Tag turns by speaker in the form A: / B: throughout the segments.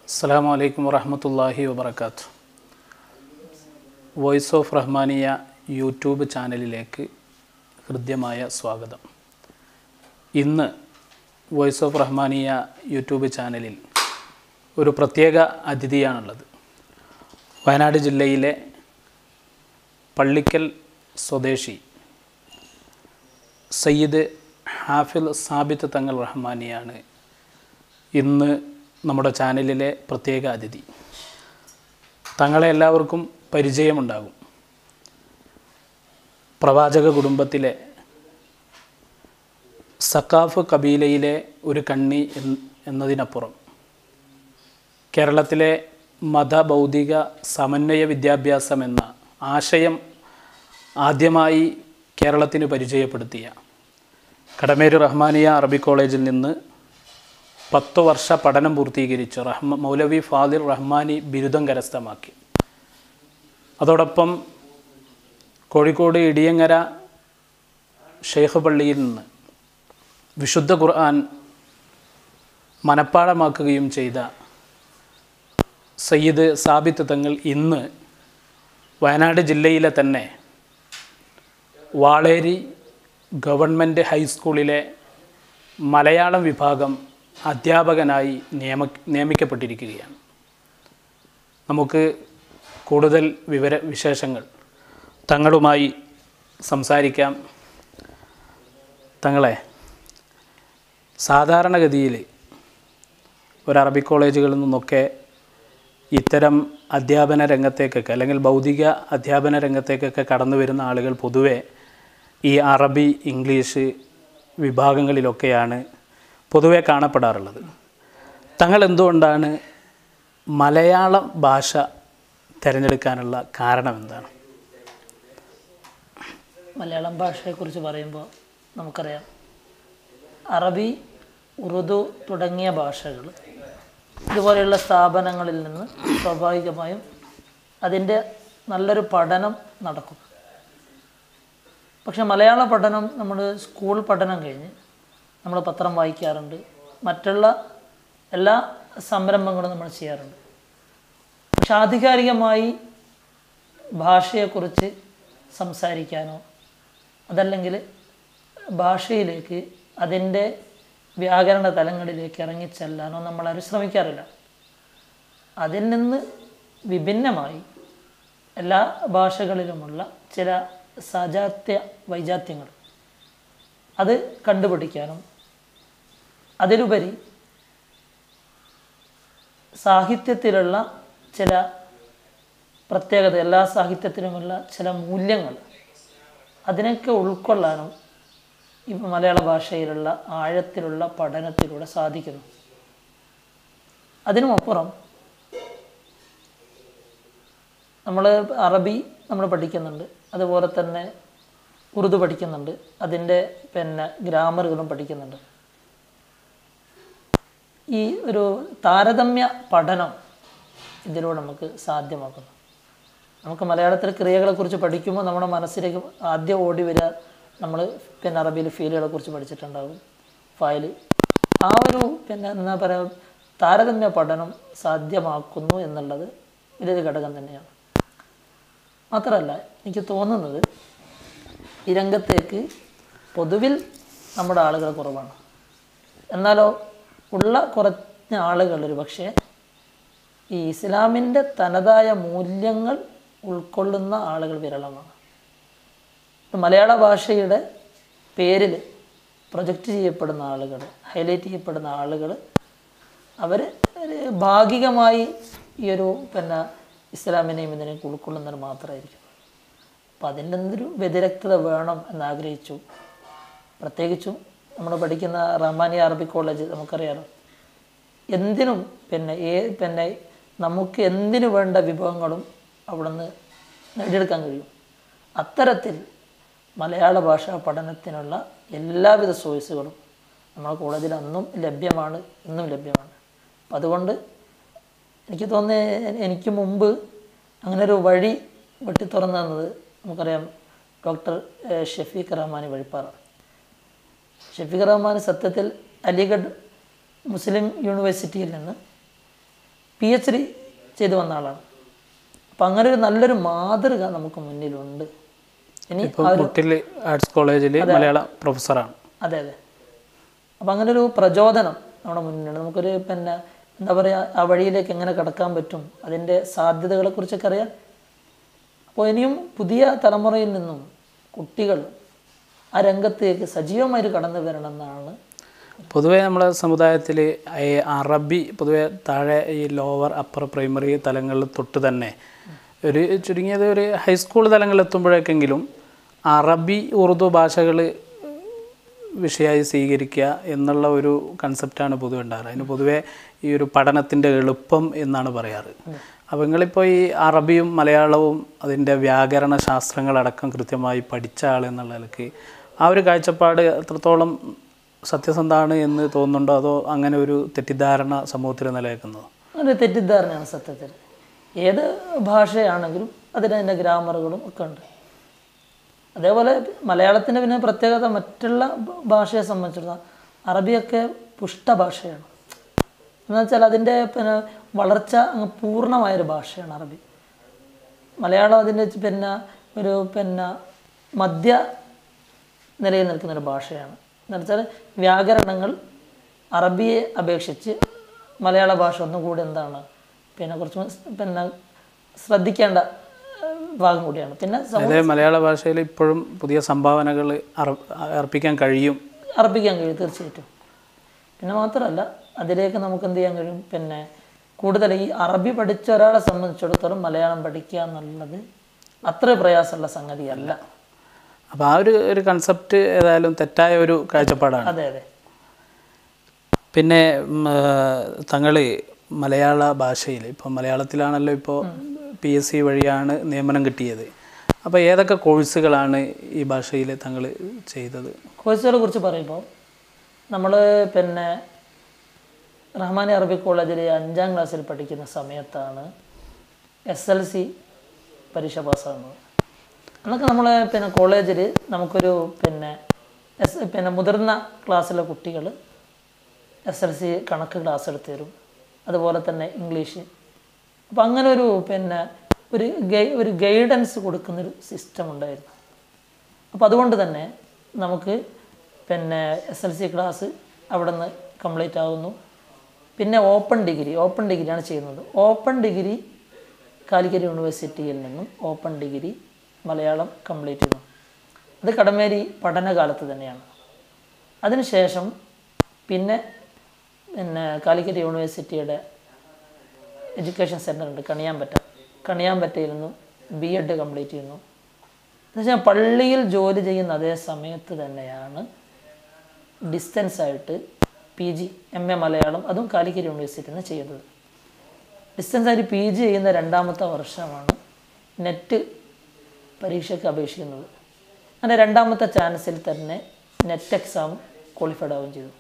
A: അസ്സാം വലൈക്കും വറഹമത്തല്ലാഹി വബർക്കാത്തു വോയിസ് ഓഫ് റഹ്മാനിയ യൂട്യൂബ് ചാനലിലേക്ക് ഹൃദ്യമായ സ്വാഗതം ഇന്ന് വോയിസ് ഓഫ് റഹ്മാനിയ യൂട്യൂബ് ചാനലിൽ ഒരു പ്രത്യേക അതിഥിയാണുള്ളത് വയനാട് ജില്ലയിലെ പള്ളിക്കൽ സ്വദേശി സയ്യിദ് ഹാഫിൽ സാബിത്ത് തങ്ങൾ റഹ്മാനിയാണ് ഇന്ന് നമ്മുടെ ചാനലിലെ പ്രത്യേക അതിഥി തങ്ങളെ എല്ലാവർക്കും പരിചയമുണ്ടാകും പ്രവാചക കുടുംബത്തിലെ സക്കാഫ് കബീലയിലെ ഒരു കണ്ണി എൻ- എന്നതിനപ്പുറം കേരളത്തിലെ മതബൗദ്ധിക സമന്വയ വിദ്യാഭ്യാസം എന്ന ആശയം ആദ്യമായി കേരളത്തിന് പരിചയപ്പെടുത്തിയ കടമേര് റഹ്മാനിയ അറബി കോളേജിൽ നിന്ന് പത്ത് വർഷ പഠനം പൂർത്തീകരിച്ച് റഹ്മ മൗലവി ഫാദിൽ റഹ്മാനി ബിരുദം കരസ്ഥമാക്കി അതോടൊപ്പം കോഴിക്കോട് ഇടിയങ്ങര ഷെയ്ഖ് പള്ളിയിൽ നിന്ന് വിശുദ്ധ ഖുർആൻ മനപ്പാടമാക്കുകയും ചെയ്ത സയ്യിദ് സാബിത്ത് തങ്ങൾ ഇന്ന് വയനാട് ജില്ലയിലെ തന്നെ വാളേരി ഗവൺമെൻറ് ഹൈസ്കൂളിലെ മലയാളം വിഭാഗം അധ്യാപകനായി നിയമ നിയമിക്കപ്പെട്ടിരിക്കുകയാണ് നമുക്ക് കൂടുതൽ വിവര വിശേഷങ്ങൾ തങ്ങളുമായി സംസാരിക്കാം തങ്ങളെ സാധാരണഗതിയിൽ ഒരു അറബി കോളേജുകളിൽ നിന്നൊക്കെ ഇത്തരം അധ്യാപന രംഗത്തേക്കൊക്കെ അല്ലെങ്കിൽ ഭൗതിക അധ്യാപന രംഗത്തേക്കൊക്കെ കടന്നു വരുന്ന ആളുകൾ പൊതുവെ ഈ അറബി ഇംഗ്ലീഷ് വിഭാഗങ്ങളിലൊക്കെയാണ് പൊതുവെ കാണപ്പെടാറുള്ളത് തങ്ങൾ എന്തുകൊണ്ടാണ് മലയാള ഭാഷ തിരഞ്ഞെടുക്കാനുള്ള കാരണം എന്താണ്
B: മലയാളം ഭാഷയെക്കുറിച്ച് പറയുമ്പോൾ നമുക്കറിയാം അറബി ഉറുദു തുടങ്ങിയ ഭാഷകൾ ഇതുപോലെയുള്ള സ്ഥാപനങ്ങളിൽ നിന്ന് സ്വാഭാവികമായും അതിൻ്റെ നല്ലൊരു പഠനം നടക്കും പക്ഷെ മലയാള പഠനം നമ്മൾ സ്കൂൾ പഠനം കഴിഞ്ഞ് നമ്മൾ പത്രം വായിക്കാറുണ്ട് മറ്റുള്ള എല്ലാ സംരംഭങ്ങളും നമ്മൾ ചെയ്യാറുണ്ട് പക്ഷെ ആധികാരികമായി ഭാഷയെക്കുറിച്ച് സംസാരിക്കാനോ അതല്ലെങ്കിൽ ഭാഷയിലേക്ക് അതിൻ്റെ വ്യാകരണ തലങ്ങളിലേക്ക് ഇറങ്ങിച്ചെല്ലാനോ നമ്മളാരും ശ്രമിക്കാറില്ല അതിൽ നിന്ന് വിഭിന്നമായി എല്ലാ ഭാഷകളിലുമുള്ള ചില സജാത്യ വൈജാത്യങ്ങൾ അത് കണ്ടുപിടിക്കാനും അതിലുപരി സാഹിത്യത്തിലുള്ള ചില പ്രത്യേകത എല്ലാ സാഹിത്യത്തിലുമുള്ള ചില മൂല്യങ്ങൾ അതിനൊക്കെ ഉൾക്കൊള്ളാനും ഈ മലയാള ഭാഷയിലുള്ള ആഴത്തിലുള്ള പഠനത്തിലൂടെ സാധിക്കുന്നു അതിനുമപ്പുറം നമ്മൾ അറബി നമ്മൾ പഠിക്കുന്നുണ്ട് അതുപോലെ തന്നെ ഉറുദു പഠിക്കുന്നുണ്ട് അതിൻ്റെ പിന്നെ ഗ്രാമറുകളും പഠിക്കുന്നുണ്ട് ഈ ഒരു താരതമ്യ പഠനം ഇതിലൂടെ നമുക്ക് സാധ്യമാക്കുന്നു നമുക്ക് മലയാളത്തിൽ ക്രിയകളെക്കുറിച്ച് പഠിക്കുമ്പോൾ നമ്മുടെ മനസ്സിലേക്ക് ആദ്യം ഓടി വരിക നമ്മൾ പിന്നെ അറബിയിൽ ഫീലുകളെ കുറിച്ച് പഠിച്ചിട്ടുണ്ടാകും ഫയൽ ആ ഒരു പിന്നെ എന്താ പറയുക താരതമ്യ പഠനം സാധ്യമാക്കുന്നു എന്നുള്ളത് വലിയൊരു ഘടകം തന്നെയാണ് മാത്രമല്ല എനിക്ക് തോന്നുന്നത് ഈ രംഗത്തേക്ക് പൊതുവിൽ നമ്മുടെ ആളുകൾ കുറവാണ് എന്നാലോ ഉള്ള കുറഞ്ഞ ആളുകൾ ഒരു പക്ഷേ ഈ ഇസ്ലാമിൻ്റെ തനതായ മൂല്യങ്ങൾ ഉൾക്കൊള്ളുന്ന ആളുകൾ വിരളമാണ് ഇപ്പം മലയാള ഭാഷയുടെ പേരിൽ പ്രൊജക്റ്റ് ചെയ്യപ്പെടുന്ന ആളുകൾ ഹൈലൈറ്റ് ചെയ്യപ്പെടുന്ന ആളുകൾ അവർ ഒരു ഭാഗികമായി ഈ ഒരു പിന്നെ ഇസ്ലാമിനെയും ഇതിനെയൊക്കെ ഉൾക്കൊള്ളുന്നവർ മാത്രമായിരിക്കും അപ്പം അതിൻ്റെ എന്തൊരു വ്യതിരക്തത വേണം എന്നാഗ്രഹിച്ചു പ്രത്യേകിച്ചും നമ്മൾ പഠിക്കുന്ന റഹ്മാനി അറബി കോളേജ് നമുക്കറിയാലോ എന്തിനും പിന്നെ ഏ പിന്നെ നമുക്ക് എന്തിനു വേണ്ട വിഭവങ്ങളും അവിടുന്ന് നേടിയെടുക്കാൻ കഴിയും അത്തരത്തിൽ മലയാള ഭാഷാ പഠനത്തിനുള്ള എല്ലാവിധ സോഴ്സുകളും നമ്മുടെ കോളേജിൽ അന്നും ലഭ്യമാണ് ഇന്നും ലഭ്യമാണ് അപ്പം അതുകൊണ്ട് എനിക്ക് തോന്നുന്നത് എനിക്ക് മുമ്പ് അങ്ങനെ ഒരു വഴി വെട്ടി തുറന്നു തന്നത് നമുക്കറിയാം ഡോക്ടർ ഏഹ്, ഷഫീഖ് റഹ്മാനി വഴിപ്പാറ ഷഫീഖ് റഹ്മാൻ സത്യത്തിൽ അലിഗഡ് മുസ്ലിം യൂണിവേഴ്സിറ്റിയിൽ നിന്ന് പി എച്ച് ഡി ചെയ്ത് വന്ന ആളാണ് അപ്പം അങ്ങനെ ഒരു നല്ലൊരു മാതൃക നമുക്ക് മുന്നിലുണ്ട് ഇനി
A: ഇപ്പോൾ കുട്ടിൽ ആർട്സ് കോളേജിൽ മലയാളം പ്രൊഫസറാണ്
B: അതെ അതെ അപ്പം അങ്ങനെ ഒരു പ്രചോദനം നമ്മുടെ മുന്നിലുണ്ട് നമുക്കൊരു പിന്നെ എന്താ പറയുക ആ വഴിയിലേക്ക് എങ്ങനെ കടക്കാൻ പറ്റും അതിൻ്റെ സാധ്യതകളെക്കുറിച്ചൊക്കെ അറിയാൻ അപ്പോൾ ഇനിയും പുതിയ തലമുറയിൽ നിന്നും കുട്ടികൾ ആ രംഗത്തേക്ക് സജീവമായിട്ട് കടന്നു വരണമെന്നാണ്
A: പൊതുവേ നമ്മുടെ സമുദായത്തിൽ ഈ അറബി പൊതുവേ താഴെ ഈ ലോവർ അപ്പർ പ്രൈമറി തലങ്ങളിൽ തൊട്ട് തന്നെ ഒരു ചുരുങ്ങിയത് ഒരു ഹൈസ്കൂൾ തലങ്ങളിൽ എത്തുമ്പോഴേക്കെങ്കിലും അറബി ഉറുദു ഭാഷകൾ വിഷയമായി സ്വീകരിക്കുക എന്നുള്ള ഒരു കൺസെപ്റ്റാണ് പൊതുവെ ഉണ്ടാകാറ് അതിന് പൊതുവേ ഈ ഒരു പഠനത്തിൻ്റെ എളുപ്പം എന്നാണ് പറയാറ് അപ്പോൾ നിങ്ങളിപ്പോൾ ഈ അറബിയും മലയാളവും അതിൻ്റെ വ്യാകരണ ശാസ്ത്രങ്ങളടക്കം കൃത്യമായി പഠിച്ച ആൾ എന്നുള്ള നിലയ്ക്ക് ആ ഒരു കാഴ്ചപ്പാട് എത്രത്തോളം സത്യസന്ധമാണ് എന്ന് തോന്നുന്നുണ്ടോ അതോ അങ്ങനെ ഒരു തെറ്റിദ്ധാരണ സമൂഹത്തിൽ നിലനിൽക്കുന്നതോ
B: ഒരു തെറ്റിദ്ധാരണയാണ് സത്യത്തിൽ ഏത് ഭാഷയാണെങ്കിലും അതിന് അതിൻ്റെ ഗ്രാമറുകളും ഒക്കെ ഉണ്ട് അതേപോലെ മലയാളത്തിൻ്റെ പിന്നെ പ്രത്യേകത മറ്റുള്ള ഭ- ഭാഷയെ സംബന്ധിച്ചിടത്തോളം അറബിയൊക്കെ പുഷ്ട ഭാഷയാണ് എന്ന് വെച്ചാൽ അതിൻ്റെ പിന്നെ വളർച്ച അങ്ങ് പൂർണ്ണമായൊരു ഭാഷയാണ് അറബി മലയാളം അതിൻ്റെ പിന്നെ ഒരു പിന്നെ മധ്യ നിലയിൽ നിൽക്കുന്ന ഒരു ഭാഷയാണ് എന്ന് വെച്ചാൽ വ്യാകരണങ്ങൾ അറബിയെ അപേക്ഷിച്ച് മലയാള ഭാഷ ഒന്നുകൂടി എന്താണ് പിന്നെ കുറച്ചും പിന്നെ ശ്രദ്ധിക്കേണ്ട ഏഹ്, ഭാഗം കൂടിയാണ് പിന്നെ സമ-
A: അതായത് മലയാള ഭാഷയിൽ ഇപ്പോഴും പുതിയ സംഭാവനകൾ അർപ്പിക്കാൻ കഴിയും
B: അർപ്പിക്കാൻ കഴിയും തീർച്ചയായിട്ടും പിന്നെ മാത്രമല്ല അതിലേക്ക് നമുക്ക് എന്ത് ചെയ്യാൻ കഴിയും പിന്നെ കൂടുതൽ ഈ അറബി പഠിച്ച ഒരാളെ സംബന്ധിച്ചിടത്തോളം മലയാളം പഠിക്കുക എന്നുള്ളത് അത്ര പ്രയാസമുള്ള സംഗതിയല്ല
A: അപ്പോൾ ആ ഒരു ഒരു കൺസെപ്റ്റ് ഏതായാലും തെറ്റായ ഒരു കാഴ്ചപ്പാടാണ്
B: അതെ അതെ
A: പിന്നെ തങ്ങൾ മലയാള ഭാഷയിൽ ഇപ്പോൾ മലയാളത്തിലാണല്ലോ ഇപ്പോൾ പി എസ് സി വഴിയാണ് നിയമനം കിട്ടിയത് അപ്പോൾ ഏതൊക്കെ കോഴ്സുകളാണ് ഈ ഭാഷയിൽ തങ്ങൾ ചെയ്തത്
B: കോഴ്സുകളെ കുറിച്ച് പറയുമ്പോൾ നമ്മൾ പിന്നെ റഹ്മാനി അറബി കോളേജിൽ അഞ്ചാം ക്ലാസ്സിൽ പഠിക്കുന്ന സമയത്താണ് എസ് എൽ സി പരീക്ഷ പാസ്സാകുന്നത് അന്നൊക്കെ നമ്മൾ പിന്നെ കോളേജിൽ നമുക്കൊരു പിന്നെ എസ് പിന്നെ മുതിർന്ന ക്ലാസ്സിലെ കുട്ടികൾ എസ് എൽ സി കണക്ക് ക്ലാസ് എടുത്ത് തരും അതുപോലെ തന്നെ ഇംഗ്ലീഷ് അപ്പം അങ്ങനെ ഒരു പിന്നെ ഒരു ഗൈ ഒരു ഗൈഡൻസ് കൊടുക്കുന്നൊരു സിസ്റ്റം ഉണ്ടായിരുന്നു അപ്പോൾ അതുകൊണ്ട് തന്നെ നമുക്ക് പിന്നെ എസ് എൽ സി ക്ലാസ് അവിടെ നിന്ന് കംപ്ലീറ്റ് ആകുന്നു പിന്നെ ഓപ്പൺ ഡിഗ്രി ഓപ്പൺ ഡിഗ്രിയാണ് ചെയ്യുന്നത് ഓപ്പൺ ഡിഗ്രി കാലിക്കറ്റ് യൂണിവേഴ്സിറ്റിയിൽ നിന്നും ഓപ്പൺ ഡിഗ്രി മലയാളം കംപ്ലീറ്റ് ചെയ്യുന്നു അത് കടമേരി പഠനകാലത്ത് തന്നെയാണ് അതിനുശേഷം പിന്നെ പിന്നെ കാലിക്കറ്റ് യൂണിവേഴ്സിറ്റിയുടെ എഡ്യൂക്കേഷൻ സെൻ്റർ ഉണ്ട് കണിയാമ്പറ്റ കണിയാമ്പറ്റയിൽ നിന്നും ബി എഡ് കംപ്ലീറ്റ് ചെയ്യുന്നു എന്നുവെച്ചാൽ പള്ളിയിൽ ജോലി ചെയ്യുന്ന അതേ സമയത്ത് തന്നെയാണ് ഡിസ്റ്റൻസ് ആയിട്ട് P G M A Malayalam അതും കാലിക്കറ്റ് യൂണിവേഴ്സിറ്റിയിൽ നിന്ന് ചെയ്തത് ഡിസ്റ്റൻസ് ആയിട്ട് പി ജി ചെയ്യുന്ന രണ്ടാമത്തെ വർഷമാണ് നെറ്റ് പരീക്ഷയ്ക്ക് അപേക്ഷിക്കുന്നത് അങ്ങനെ രണ്ടാമത്തെ ചാൻസിൽ തന്നെ നെറ്റ് എക്സാം ക്വാളിഫൈഡ് ആവുകയും ചെയ്തു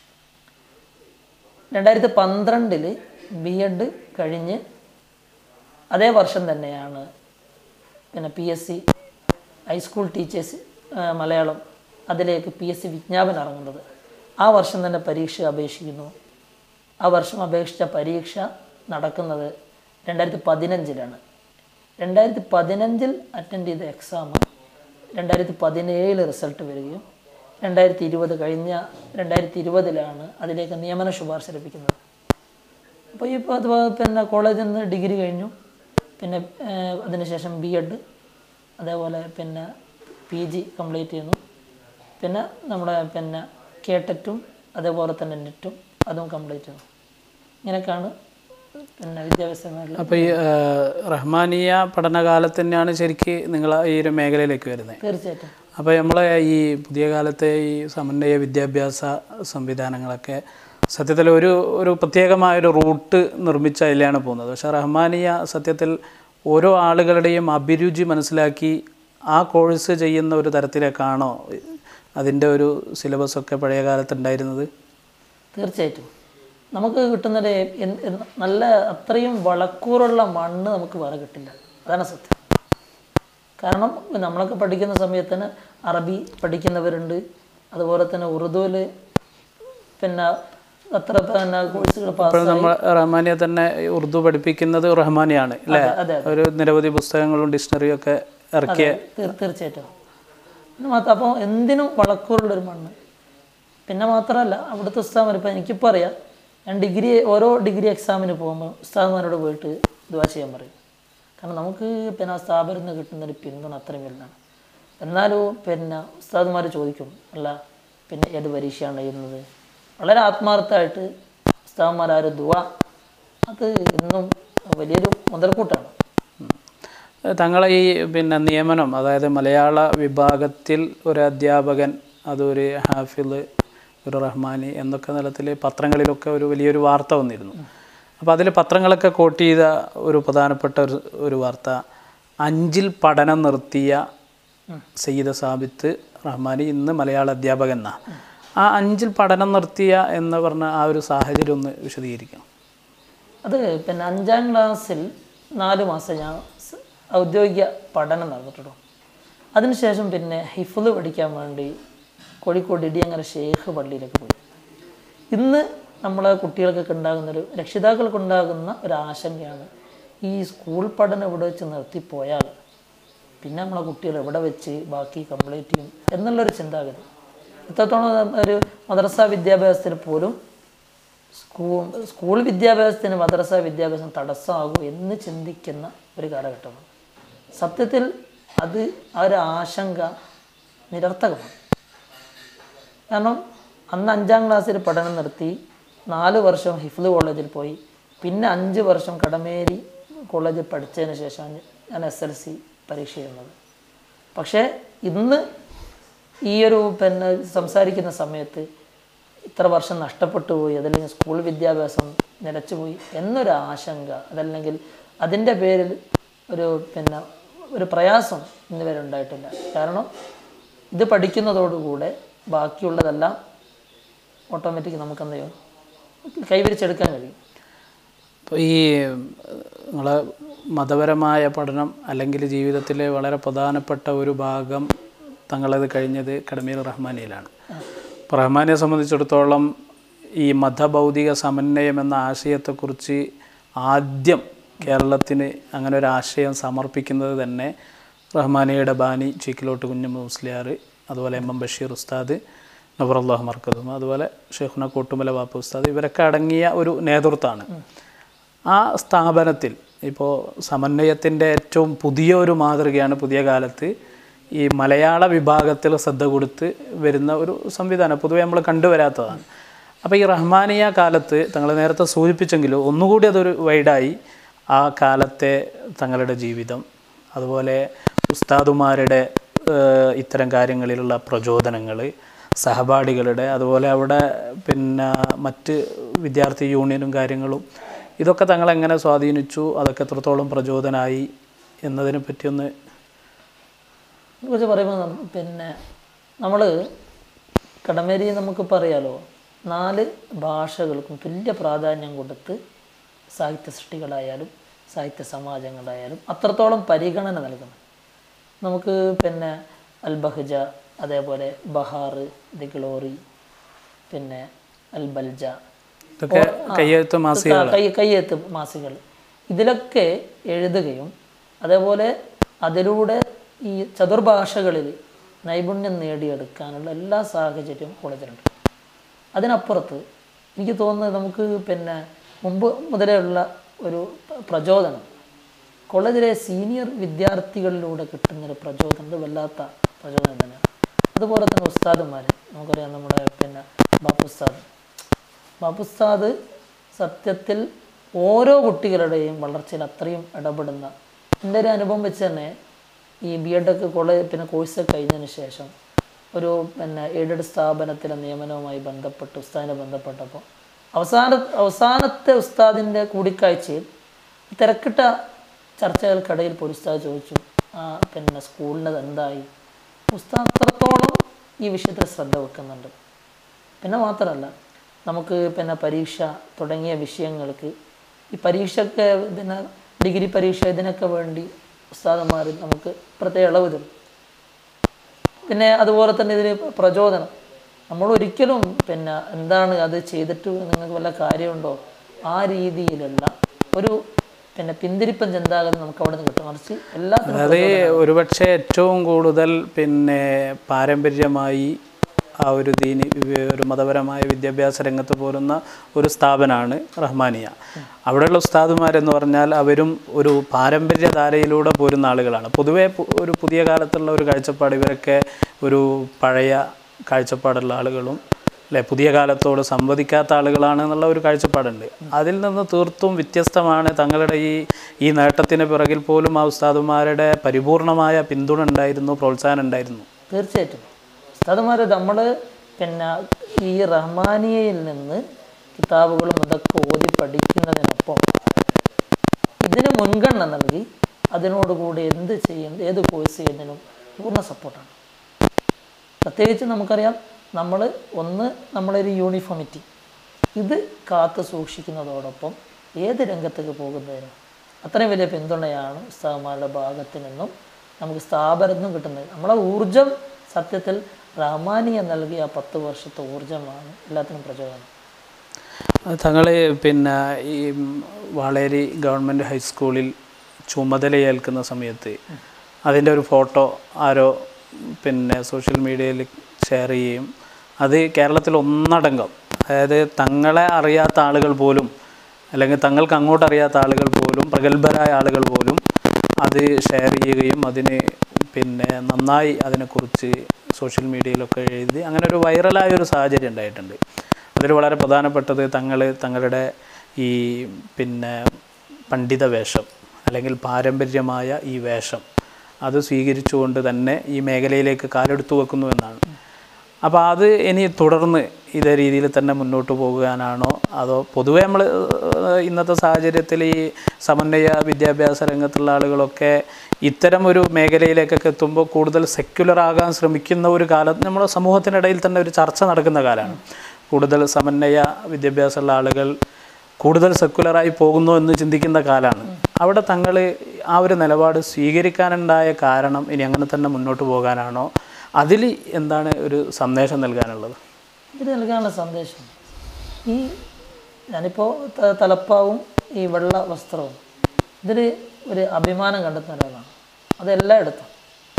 B: രണ്ടായിരത്തി പന്ത്രണ്ടിൽ ബി എഡ് കഴിഞ്ഞ് അതേ വർഷം തന്നെയാണ് പിന്നെ P S C high school teachers Malayalam അതിലേക്ക് പി എസ് സി വിജ്ഞാപനം ഇറങ്ങുന്നത് ആ വർഷം തന്നെ പരീക്ഷ അപേക്ഷിക്കുന്നു ആ വർഷം അപേക്ഷിച്ച പരീക്ഷ നടക്കുന്നത് രണ്ടായിരത്തി പതിനഞ്ചിലാണ് രണ്ടായിരത്തി പതിനഞ്ചിൽ അറ്റൻഡ് ചെയ്ത എക്സാം രണ്ടായിരത്തി പതിനേഴിൽ റിസൾട്ട് വരികയും രണ്ടായിരത്തി ഇരുപത് കഴിഞ്ഞ രണ്ടായിരത്തി ഇരുപതിലാണ് അതിലേക്ക് നിയമന ശുപാർശ ലഭിക്കുന്നത് അപ്പോൾ ഇപ്പോൾ അത് പിന്നെ കോളേജിൽ നിന്ന് ഡിഗ്രി കഴിഞ്ഞു പിന്നെ ഏഹ്, അതിനുശേഷം ബി എഡ് അതേപോലെ പിന്നെ പി ജി കംപ്ലീറ്റ് ചെയ്യുന്നു പിന്നെ നമ്മുടെ പിന്നെ കേട്ടറ്റും അതേപോലെ തന്നെ നെറ്റും അതും കംപ്ലീറ്റ് ചെയ്യുന്നു ഇങ്ങനെയൊക്കെയാണ് പിന്നെ വിദ്യാഭ്യാസ മേഖല
A: അപ്പോൾ ഈ ആ, റഹ്മാനിയ പഠനകാലത്ത് തന്നെയാണ് ശരിക്ക് നിങ്ങൾ ഈ ഒരു മേഖലയിലേക്ക് വരുന്നത്
B: തീർച്ചയായിട്ടും
A: അപ്പോൾ നമ്മളെ ഈ പുതിയ കാലത്തെ ഈ സമന്വയ വിദ്യാഭ്യാസ സംവിധാനങ്ങളൊക്കെ സത്യത്തിൽ ഒരു ഒരു പ്രത്യേകമായൊരു റൂട്ട് നിർമ്മിച്ച അതിലാണ് പോകുന്നത് പക്ഷേ റഹ്മാനിയ സത്യത്തിൽ ഓരോ ആളുകളുടെയും അഭിരുചി മനസ്സിലാക്കി ആ കോഴ്സ് ചെയ്യുന്ന ഒരു തരത്തിലേക്കാണോ അതിൻ്റെ ഒരു സിലബസൊക്കെ പഴയ കാലത്ത് ഉണ്ടായിരുന്നത്
B: തീർച്ചയായിട്ടും നമുക്ക് കിട്ടുന്നത് എന്ത് എന്ത് നല്ല അത്രയും വളക്കൂറുള്ള മണ്ണ് നമുക്ക് വേറെ കിട്ടില്ല അതാണ് സത്യം കാരണം നമ്മളൊക്കെ പഠിക്കുന്ന സമയത്തിന് അറബി പഠിക്കുന്നവരുണ്ട് അതുപോലെ തന്നെ ഉറുദുവിൽ പിന്നെ അത്ര പിന്നെ കോഴ്സുകൾ പാസ്
A: ഇപ്പോൾ നമ്മൾ റഹ്മാനിയെ തന്നെ ഉറുദു പഠിപ്പിക്കുന്നത് റഹ്മാനിയാണ് അല്ലേ
B: അതെ
A: ഒരു നിരവധി പുസ്തകങ്ങളും ഡിക്ഷണറിയും ഒക്കെ ഇറക്കിയ
B: തീർ- തീർച്ചയായിട്ടും പിന്നെ മാത്രം അപ്പോൾ എന്തിനും വളക്കൂറുള്ളൊരു മണ്ണ് പിന്നെ മാത്രമല്ല അവിടുത്തെ ഉസ്താദ്മാർ ഇപ്പം എനിക്കിപ്പോൾ അറിയാം ഞാൻ ഡിഗ്രി ഓരോ ഡിഗ്രി എക്സാമിന് പോകുമ്പോൾ ഉസ്താദ്മാരോട് പോയിട്ട് ദുവാ ചെയ്യാൻ പറയും കാരണം നമുക്ക് പിന്നെ ആ സ്ഥാപനത്തിൽ നിന്ന് കിട്ടുന്നൊരു പിന്തുണ അത്രയും വലുതാണ് എന്നാലും പിന്നെ ഉസ്താദ്മാർ ചോദിക്കും അല്ല പിന്നെ ഏത് പരീക്ഷയാണ് എഴുതുന്നത് വളരെ ആത്മാർത്ഥമായിട്ട് ഉസ്താദ്മാർ ആ ഒരു ദുവ അത് ഇന്നും വലിയൊരു മുതൽക്കൂട്ടാണ്
A: തങ്ങളെ ഈ പിന്നെ നിയമനം അതായത് മലയാള വിഭാഗത്തിൽ ഒരു അധ്യാപകൻ അതൊരു ഹാഫിള് ഒരു റഹ്മാനി എന്നൊക്കെ നിലത്തിൽ പത്രങ്ങളിലൊക്കെ ഒരു വലിയൊരു വാർത്ത വന്നിരുന്നു അപ്പോൾ അതിൽ പത്രങ്ങളൊക്കെ കോട്ട് ചെയ്ത ഒരു പ്രധാനപ്പെട്ട ഒരു ഒരു വാർത്ത അഞ്ചിൽ പഠനം നിർത്തിയ സയ്യിദ് സാബിത്ത് റഹ്മാനി ഇന്ന് മലയാള അധ്യാപകൻ എന്നാ ആ അഞ്ചിൽ പഠനം നിർത്തിയ എന്ന് പറഞ്ഞ ആ ഒരു സാഹചര്യം ഒന്ന് വിശദീകരിക്കണം
B: അത് പിന്നെ അഞ്ചാം ക്ലാസ്സിൽ നാല് മാസം ഞാൻ സ് ഔദ്യോഗിക പഠനം നടന്നിട്ടുള്ളൂ അതിനുശേഷം പിന്നെ ഹിഫുദ് പഠിക്കാൻ വേണ്ടി കോഴിക്കോട് ഇടിയങ്ങര ഷേഖ് പള്ളിയിലേക്ക് പോയി ഇന്ന് നമ്മളെ കുട്ടികൾക്കൊക്കെ ഉണ്ടാകുന്നൊരു രക്ഷിതാക്കൾക്കുണ്ടാകുന്ന ഒരു ആശങ്കയാണ് ഈ സ്കൂൾ പഠനം ഇവിടെ വെച്ച് നിർത്തിപ്പോയാൽ പിന്നെ നമ്മളെ കുട്ടികൾ എവിടെ വെച്ച് ബാക്കി കംപ്ലീറ്റ് ചെയ്യും എന്നുള്ളൊരു ചിന്താഗതി ഇത്രത്തോളം ഒരു മദ്രസ വിദ്യാഭ്യാസത്തിന് പോലും സ്കൂൾ സ്കൂൾ വിദ്യാഭ്യാസത്തിന് മദ്രസ വിദ്യാഭ്യാസം തടസ്സമാകും എന്ന് ചിന്തിക്കുന്ന ഒരു കാലഘട്ടമാണ് സത്യത്തിൽ അത് ആ ഒരു ആശങ്ക നിരർത്ഥകമാണ് കാരണം അന്ന് അഞ്ചാം ക്ലാസ്സിൽ പഠനം നിർത്തി നാല് വർഷം ഹിഫ്ല് കോളേജിൽ പോയി പിന്നെ അഞ്ച് വർഷം കടമേരി കോളേജിൽ പഠിച്ചതിന് ശേഷമാണ് ഞാൻ എസ് എൽ സി പരീക്ഷ എഴുതുന്നത് പക്ഷേ ഇന്ന് ഈ ഒരു പിന്നെ സംസാരിക്കുന്ന സമയത്ത് ഇത്ര വർഷം നഷ്ടപ്പെട്ടു പോയി അതല്ലെങ്കിൽ സ്കൂൾ വിദ്യാഭ്യാസം നിലച്ചുപോയി എന്നൊരു ആശങ്ക അതല്ലെങ്കിൽ അതിൻ്റെ പേരിൽ ഒരു പിന്നെ ഒരു പ്രയാസം ഇന്ന് വരെ ഉണ്ടായിട്ടില്ല കാരണം ഇത് പഠിക്കുന്നതോടുകൂടെ ബാക്കിയുള്ളതെല്ലാം ഓട്ടോമാറ്റിക് നമുക്ക് എന്ത് ചെയ്യും കൈവരിച്ചെടുക്കാൻ കഴിയും
A: അപ്പോൾ ഈ നിങ്ങളെ മതപരമായ പഠനം അല്ലെങ്കിൽ ജീവിതത്തിലെ വളരെ പ്രധാനപ്പെട്ട ഒരു ഭാഗം തങ്ങളത് കഴിഞ്ഞത് കടമീർ റഹ്മാനിയിലാണ് അപ്പോൾ റഹ്മാനിയെ സംബന്ധിച്ചിടത്തോളം ഈ മതഭൗതിക സമന്വയം എന്ന ആശയത്തെക്കുറിച്ച് ആദ്യം കേരളത്തിന് അങ്ങനെ ഒരു ആശയം സമർപ്പിക്കുന്നത് തന്നെ റഹ്മാനിയുടെ ബാനി ചീക്കിലോട്ട് കുഞ്ഞമ്മ മുസ്ലിയാർ അതുപോലെ എം എം ബഷീർ ഉസ്താദ് നബറുല്ലാഹ് മർക്കതും അതുപോലെ ഷെയ്ഖുന കോട്ടുമല വാപ്പ ഉസ്താദ് ഇവരൊക്കെ അടങ്ങിയ ഒരു നേതൃത്വമാണ് ആ സ്ഥാപനത്തിൽ ഇപ്പോൾ സമന്വയത്തിൻ്റെ ഏറ്റവും പുതിയ ഒരു മാതൃകയാണ് പുതിയ കാലത്ത് ഈ മലയാള വിഭാഗത്തിൽ ശ്രദ്ധ കൊടുത്ത് വരുന്ന ഒരു സംവിധാനം പൊതുവെ നമ്മൾ കണ്ടുവരാത്തതാണ് അപ്പോൾ ഈ റഹ്മാനിയ കാലത്ത് തങ്ങൾ നേരത്തെ സൂചിപ്പിച്ചെങ്കിലും ഒന്നുകൂടി അതൊരു വൈഡായി ആ കാലത്തെ തങ്ങളുടെ ജീവിതം അതുപോലെ ഉസ്താദുമാരുടെ ഏഹ്, ഇത്തരം കാര്യങ്ങളിലുള്ള പ്രചോദനങ്ങൾ സഹപാഠികളുടെ അതുപോലെ അവിടെ പിന്നെ മറ്റ് വിദ്യാർത്ഥി യൂണിയനും കാര്യങ്ങളും ഇതൊക്കെ തങ്ങൾ എങ്ങനെ സ്വാധീനിച്ചു അതൊക്കെ എത്രത്തോളം പ്രചോദനമായി എന്നതിനെ പറ്റിയൊന്ന്
B: കുറിച്ച് പറയുമ്പോൾ നം- പിന്നെ നമ്മൾ കടമേരി നമുക്ക് പറയാലോ നാല് ഭാഷകൾക്കും തുല്യ പ്രാധാന്യം കൊടുത്ത് സാഹിത്യ സൃഷ്ടികളായാലും സാഹിത്യ സമാജങ്ങളായാലും അത്രത്തോളം പരിഗണന നൽകുന്നു നമുക്ക് പിന്നെ അൽ ബഹ്ജ അതേപോലെ ബഹാർ ദി ഗ്ലോറി പിന്നെ അൽ ബൽജ
A: ഇതൊക്കെ കയ്യെഴുത്ത് മാസിക
B: ആ, കൈ കയ്യെഴുത്ത് മാസികൾ ഇതിലൊക്കെ എഴുതുകയും അതേപോലെ അതിലൂടെ ഈ ചതുർഭാഷകളിൽ നൈപുണ്യം നേടിയെടുക്കാനുള്ള എല്ലാ സാഹചര്യവും കോളേജിലുണ്ട് അതിനപ്പുറത്ത് എനിക്ക് തോന്നുന്നത് നമുക്ക് പിന്നെ മുമ്പ് മുതലേ ഉള്ള ഒരു പ്ര- പ്രചോദനം കോളേജിലെ സീനിയർ വിദ്യാർത്ഥികളിലൂടെ കിട്ടുന്നൊരു പ്രചോദനം ഇത് വല്ലാത്ത പ്രചോദനം തന്നെയാണ് അതുപോലെ തന്നെ ഉസ്താദുമാർ നമുക്കറിയാം നമ്മുടെ പിന്നെ ബാപ്പു ഉസ്താദ് ബാപ്പുസ്താദ് സത്യത്തിൽ ഓരോ കുട്ടികളുടെയും വളർച്ചയിൽ അത്രയും ഇടപെടുന്ന എൻ്റെ ഒരു അനുഭവം വെച്ച് തന്നെ ഈ ബി എഡൊക്കെ കോളേജ് പിന്നെ കോഴ്സ് കഴിഞ്ഞതിന് ശേഷം ഒരു പിന്നെ എയ്ഡഡ് സ്ഥാപനത്തിലെ നിയമനവുമായി ബന്ധപ്പെട്ട് ഉസ്താദിനെ ബന്ധപ്പെട്ടപ്പോൾ അവസാന അവസാനത്തെ ഉസ്താദിൻ്റെ കൂടിക്കാഴ്ചയിൽ തിരക്കിട്ട ചർച്ചകൾക്കിടയിൽ പോലും ഉസ്താദ് ചോദിച്ചു ആ പിന്നെ സ്കൂളിൻ്റെ എന്തായി ഉസ്താദ് അത്രത്തോളം ഈ വിഷയത്തിൽ ശ്രദ്ധ വെക്കുന്നുണ്ട് പിന്നെ മാത്രമല്ല നമുക്ക് പിന്നെ പരീക്ഷ തുടങ്ങിയ വിഷയങ്ങൾക്ക് ഈ പരീക്ഷയ്ക്ക് പിന്നെ ഡിഗ്രി പരീക്ഷ ഇതിനൊക്കെ വേണ്ടി ഉസ്താദന്മാർ നമുക്ക് പ്രത്യേക ഇളവ് തരും പിന്നെ അതുപോലെ തന്നെ ഇതിന് പ്രചോദനം നമ്മൾ ഒരിക്കലും പിന്നെ എന്താണ് അത് ചെയ്തിട്ട് നിങ്ങൾക്ക് വല്ല കാര്യമുണ്ടോ ആ രീതിയിലല്ല ഒരു പിന്നെ പിന്തിരിപ്പൻ ചിന്താഗതി നമുക്ക് അവിടെ നിന്ന് കിട്ടും മറിച്ച് എല്ലാത്തിനും
A: അതായത് ഒരുപക്ഷെ ഏറ്റവും കൂടുതൽ പിന്നെ പാരമ്പര്യമായി ആ ഒരു ദീനി വി- ഒരു മതപരമായ വിദ്യാഭ്യാസ രംഗത്ത് പോരുന്ന ഒരു സ്ഥാപനമാണ് റഹ്മാനിയ അവിടെയുള്ള ഉസ്താദുമാരെന്ന് പറഞ്ഞാൽ അവരും ഒരു പാരമ്പര്യധാരയിലൂടെ പോരുന്ന ആളുകളാണ് പൊതുവേ പു- ഒരു പുതിയ കാലത്തുള്ള ഒരു കാഴ്ചപ്പാട് ഇവരൊക്കെ ഒരു പഴയ കാഴ്ചപ്പാടുള്ള ആളുകളും അല്ലെ പുതിയ കാലത്തോട് സംവദിക്കാത്ത ആളുകളാണ് എന്നുള്ള ഒരു കാഴ്ചപ്പാടുണ്ട് അതിൽ നിന്ന് തീർത്തും വ്യത്യസ്തമാണ് തങ്ങളുടെ ഈ ഈ നേട്ടത്തിന് പിറകിൽ പോലും ആ ഉസ്താദുമാരുടെ പരിപൂർണമായ പിന്തുണ ഉണ്ടായിരുന്നു പ്രോത്സാഹനം ഉണ്ടായിരുന്നു
B: തീർച്ചയായിട്ടും ഉസ്താദുമാർ നമ്മൾ പിന്നെ ഈ റഹ്മാനിയയിൽ നിന്ന് കിതാബുകളും ഇതൊക്കെ ഓതി പഠിക്കുന്നതിനൊപ്പം ഇതിന് മുൻഗണന നൽകി അതിനോടുകൂടി എന്ത് ചെയ്യുന്നത് ഏത് കോഴ്സ് ചെയ്യുന്നതിനും പൂർണ്ണ സപ്പോർട്ടാണ് പ്രത്യേകിച്ച് നമുക്കറിയാം നമ്മൾ ഒന്ന് നമ്മളൊരു യൂണിഫോമിറ്റി ഇത് കാത്തു സൂക്ഷിക്കുന്നതോടൊപ്പം ഏത് രംഗത്തേക്ക് പോകുന്നതിനും അത്രയും വലിയ പിന്തുണയാണ് ഉസ്താദന്മാരുടെ ഭാഗത്ത് നിന്നും നമുക്ക് സ്ഥാപനത്തിൽ നിന്നും കിട്ടുന്നത് നമ്മളെ ഊർജം സത്യത്തിൽ റഹ്മാനിയ നൽകിയ ആ പത്ത് വർഷത്തെ ഊർജമാണ് എല്ലാത്തിനും പ്രചോദനം
A: തങ്ങൾ പിന്നെ ഈ വാളേരി ഗവൺമെൻറ് ഹൈസ്കൂളിൽ ചുമതലയേൽക്കുന്ന സമയത്ത് അതിൻ്റെ ഒരു ഫോട്ടോ ആരോ പിന്നെ സോഷ്യൽ മീഡിയയിൽ ഷെയർ ചെയ്യുകയും അത് കേരളത്തിൽ ഒന്നടങ്കം അതായത് തങ്ങളെ അറിയാത്ത ആളുകൾ പോലും അല്ലെങ്കിൽ തങ്ങൾക്ക് അങ്ങോട്ട് അറിയാത്ത ആളുകൾ പോലും പ്രഗത്ഭരായ ആളുകൾ പോലും അത് ഷെയർ ചെയ്യുകയും അതിന് പിന്നെ നന്നായി അതിനെക്കുറിച്ച് സോഷ്യൽ മീഡിയയിലൊക്കെ എഴുതി അങ്ങനെ ഒരു വൈറലായ ഒരു സാഹചര്യം ഉണ്ടായിട്ടുണ്ട് അതിൽ വളരെ പ്രധാനപ്പെട്ടത് തങ്ങൾ തങ്ങളുടെ ഈ പിന്നെ പണ്ഡിത വേഷം അല്ലെങ്കിൽ പാരമ്പര്യമായ ഈ വേഷം അത് സ്വീകരിച്ചുകൊണ്ട് തന്നെ ഈ മേഖലയിലേക്ക് കാലെടുത്തു വെക്കുന്നു എന്നാണ് അപ്പോൾ അത് ഇനി തുടർന്ന് ഇതേ രീതിയിൽ തന്നെ മുന്നോട്ട് പോകാനാണോ അതോ പൊതുവേ നമ്മൾ ഇന്നത്തെ സാഹചര്യത്തിൽ ഈ സമന്വയ വിദ്യാഭ്യാസ രംഗത്തുള്ള ആളുകളൊക്കെ ഇത്തരം ഒരു മേഖലയിലേക്കൊക്കെ എത്തുമ്പോൾ കൂടുതൽ സെക്യുലർ ആകാൻ ശ്രമിക്കുന്ന ഒരു കാലം നമ്മുടെ സമൂഹത്തിനിടയിൽ തന്നെ ഒരു ചർച്ച നടക്കുന്ന കാലമാണ് കൂടുതൽ സമന്വയ വിദ്യാഭ്യാസമുള്ള ആളുകൾ കൂടുതൽ സെക്കുലറായി പോകുന്നു എന്ന് ചിന്തിക്കുന്ന കാലമാണ് അവിടെ തങ്ങൾ ആ ഒരു നിലപാട് സ്വീകരിക്കാനുണ്ടായ കാരണം ഇനി അങ്ങനെ തന്നെ മുന്നോട്ട് പോകാനാണോ അതിൽ എന്താണ് ഒരു സന്ദേശം നൽകാനുള്ളത്
B: ഇത് നൽകാനുള്ള സന്ദേശം ഈ ഞാനിപ്പോൾ ത- തലപ്പാവും ഈ വെള്ള വസ്ത്രവും ഇതിൽ ഒരു അഭിമാനം കണ്ടെത്തുന്ന ഒരാളാണ് അത് എല്ലായിടത്തും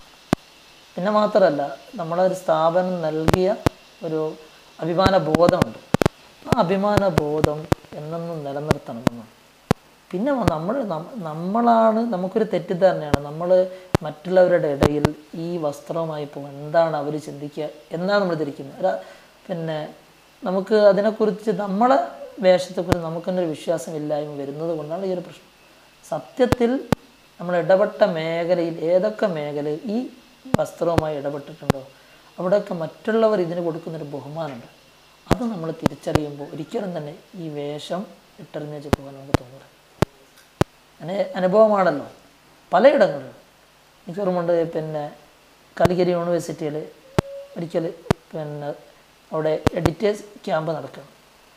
B: പിന്നെ മാത്രമല്ല നമ്മളെ ഒരു സ്ഥാപനം നൽകിയ ഒരു അഭിമാന ബോധമുണ്ട് ആ അഭിമാന ബോധം എന്നെന്നും നിലനിർത്തണമെന്നാണ് പിന്നെ വ- നമ്മൾ നം- നമ്മളാണ് നമുക്കൊരു തെറ്റിദ്ധാരണയാണ് നമ്മൾ മറ്റുള്ളവരുടെ ഇടയിൽ ഈ വസ്ത്രവുമായി പോകും എന്താണ് അവർ ചിന്തിക്കുക എന്നാണ് നമ്മൾ ധരിക്കുന്നത് ഒരു പിന്നെ നമുക്ക് അതിനെക്കുറിച്ച് നമ്മളെ വേഷത്തെക്കുറിച്ച് നമുക്ക് തന്നെ ഒരു വിശ്വാസമില്ലായ്മ വരുന്നത് കൊണ്ടാണ് ഈ ഒരു പ്രശ്നം സത്യത്തിൽ നമ്മൾ ഇടപെട്ട മേഖലയിൽ ഏതൊക്കെ മേഖലയിൽ ഈ വസ്ത്രവുമായി ഇടപെട്ടിട്ടുണ്ടോ അവിടെയൊക്കെ മറ്റുള്ളവർ ഇതിന് കൊടുക്കുന്നൊരു ബഹുമാനമുണ്ട് അത് നമ്മൾ തിരിച്ചറിയുമ്പോൾ ഒരിക്കലും തന്നെ ഈ വേഷം ഇട്ടെറിഞ്ഞേച്ച് പോകാൻ നമുക്ക് തോന്നില്ല അങ്ങനെ അനുഭവമാണല്ലോ പലയിടങ്ങളിലും എനിക്ക് ഓർമ്മയുണ്ട് പിന്നെ കാലിക്കറ്റ് യൂണിവേഴ്സിറ്റിയിൽ ഒരിക്കൽ പിന്നെ അവിടെ എഡിറ്റേഴ്സ് ക്യാമ്പ് നടക്കുകയാണ്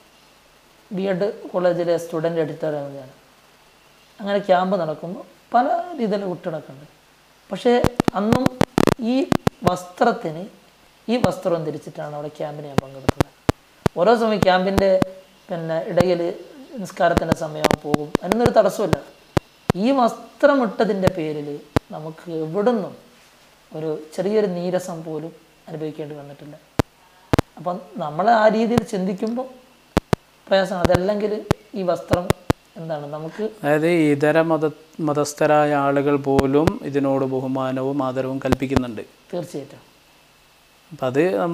B: ബി എഡ് കോളേജിലെ സ്റ്റുഡൻ്റ് എഡിറ്ററാണ് ഞാൻ അങ്ങനെ ക്യാമ്പ് നടക്കുമ്പോൾ പല രീതിയിലുള്ള കുട്ടികളൊക്കെ ഉണ്ട് പക്ഷേ അന്നും ഈ വസ്ത്രത്തിന് ഈ വസ്ത്രം ധരിച്ചിട്ടാണ് അവിടെ ക്യാമ്പിന് ഞാൻ പങ്കെടുത്തത് ഓരോ സമയം ക്യാമ്പിൻ്റെ പിന്നെ ഇടയിൽ നിസ്കാരത്തിൻ്റെ സമയം പോകും എന്നൊരു തടസ്സമില്ല ഈ വസ്ത്രം ഇട്ടതിൻ്റെ പേരിൽ നമുക്ക് എവിടുന്നും ഒരു ചെറിയൊരു നീരസം പോലും അനുഭവിക്കേണ്ടി വന്നിട്ടില്ല അപ്പം നമ്മൾ ആ രീതിയിൽ ചിന്തിക്കുമ്പോൾ പ്രയാസമാണ് അതല്ലെങ്കിൽ ഈ വസ്ത്രം എന്താണ് നമുക്ക്
A: അതായത് ഇതര മത മതസ്ഥരായ ആളുകൾ പോലും ഇതിനോട് ബഹുമാനവും ആദരവും കൽപ്പിക്കുന്നുണ്ട്
B: തീർച്ചയായിട്ടും
A: അപ്പം അത് നമ്മൾ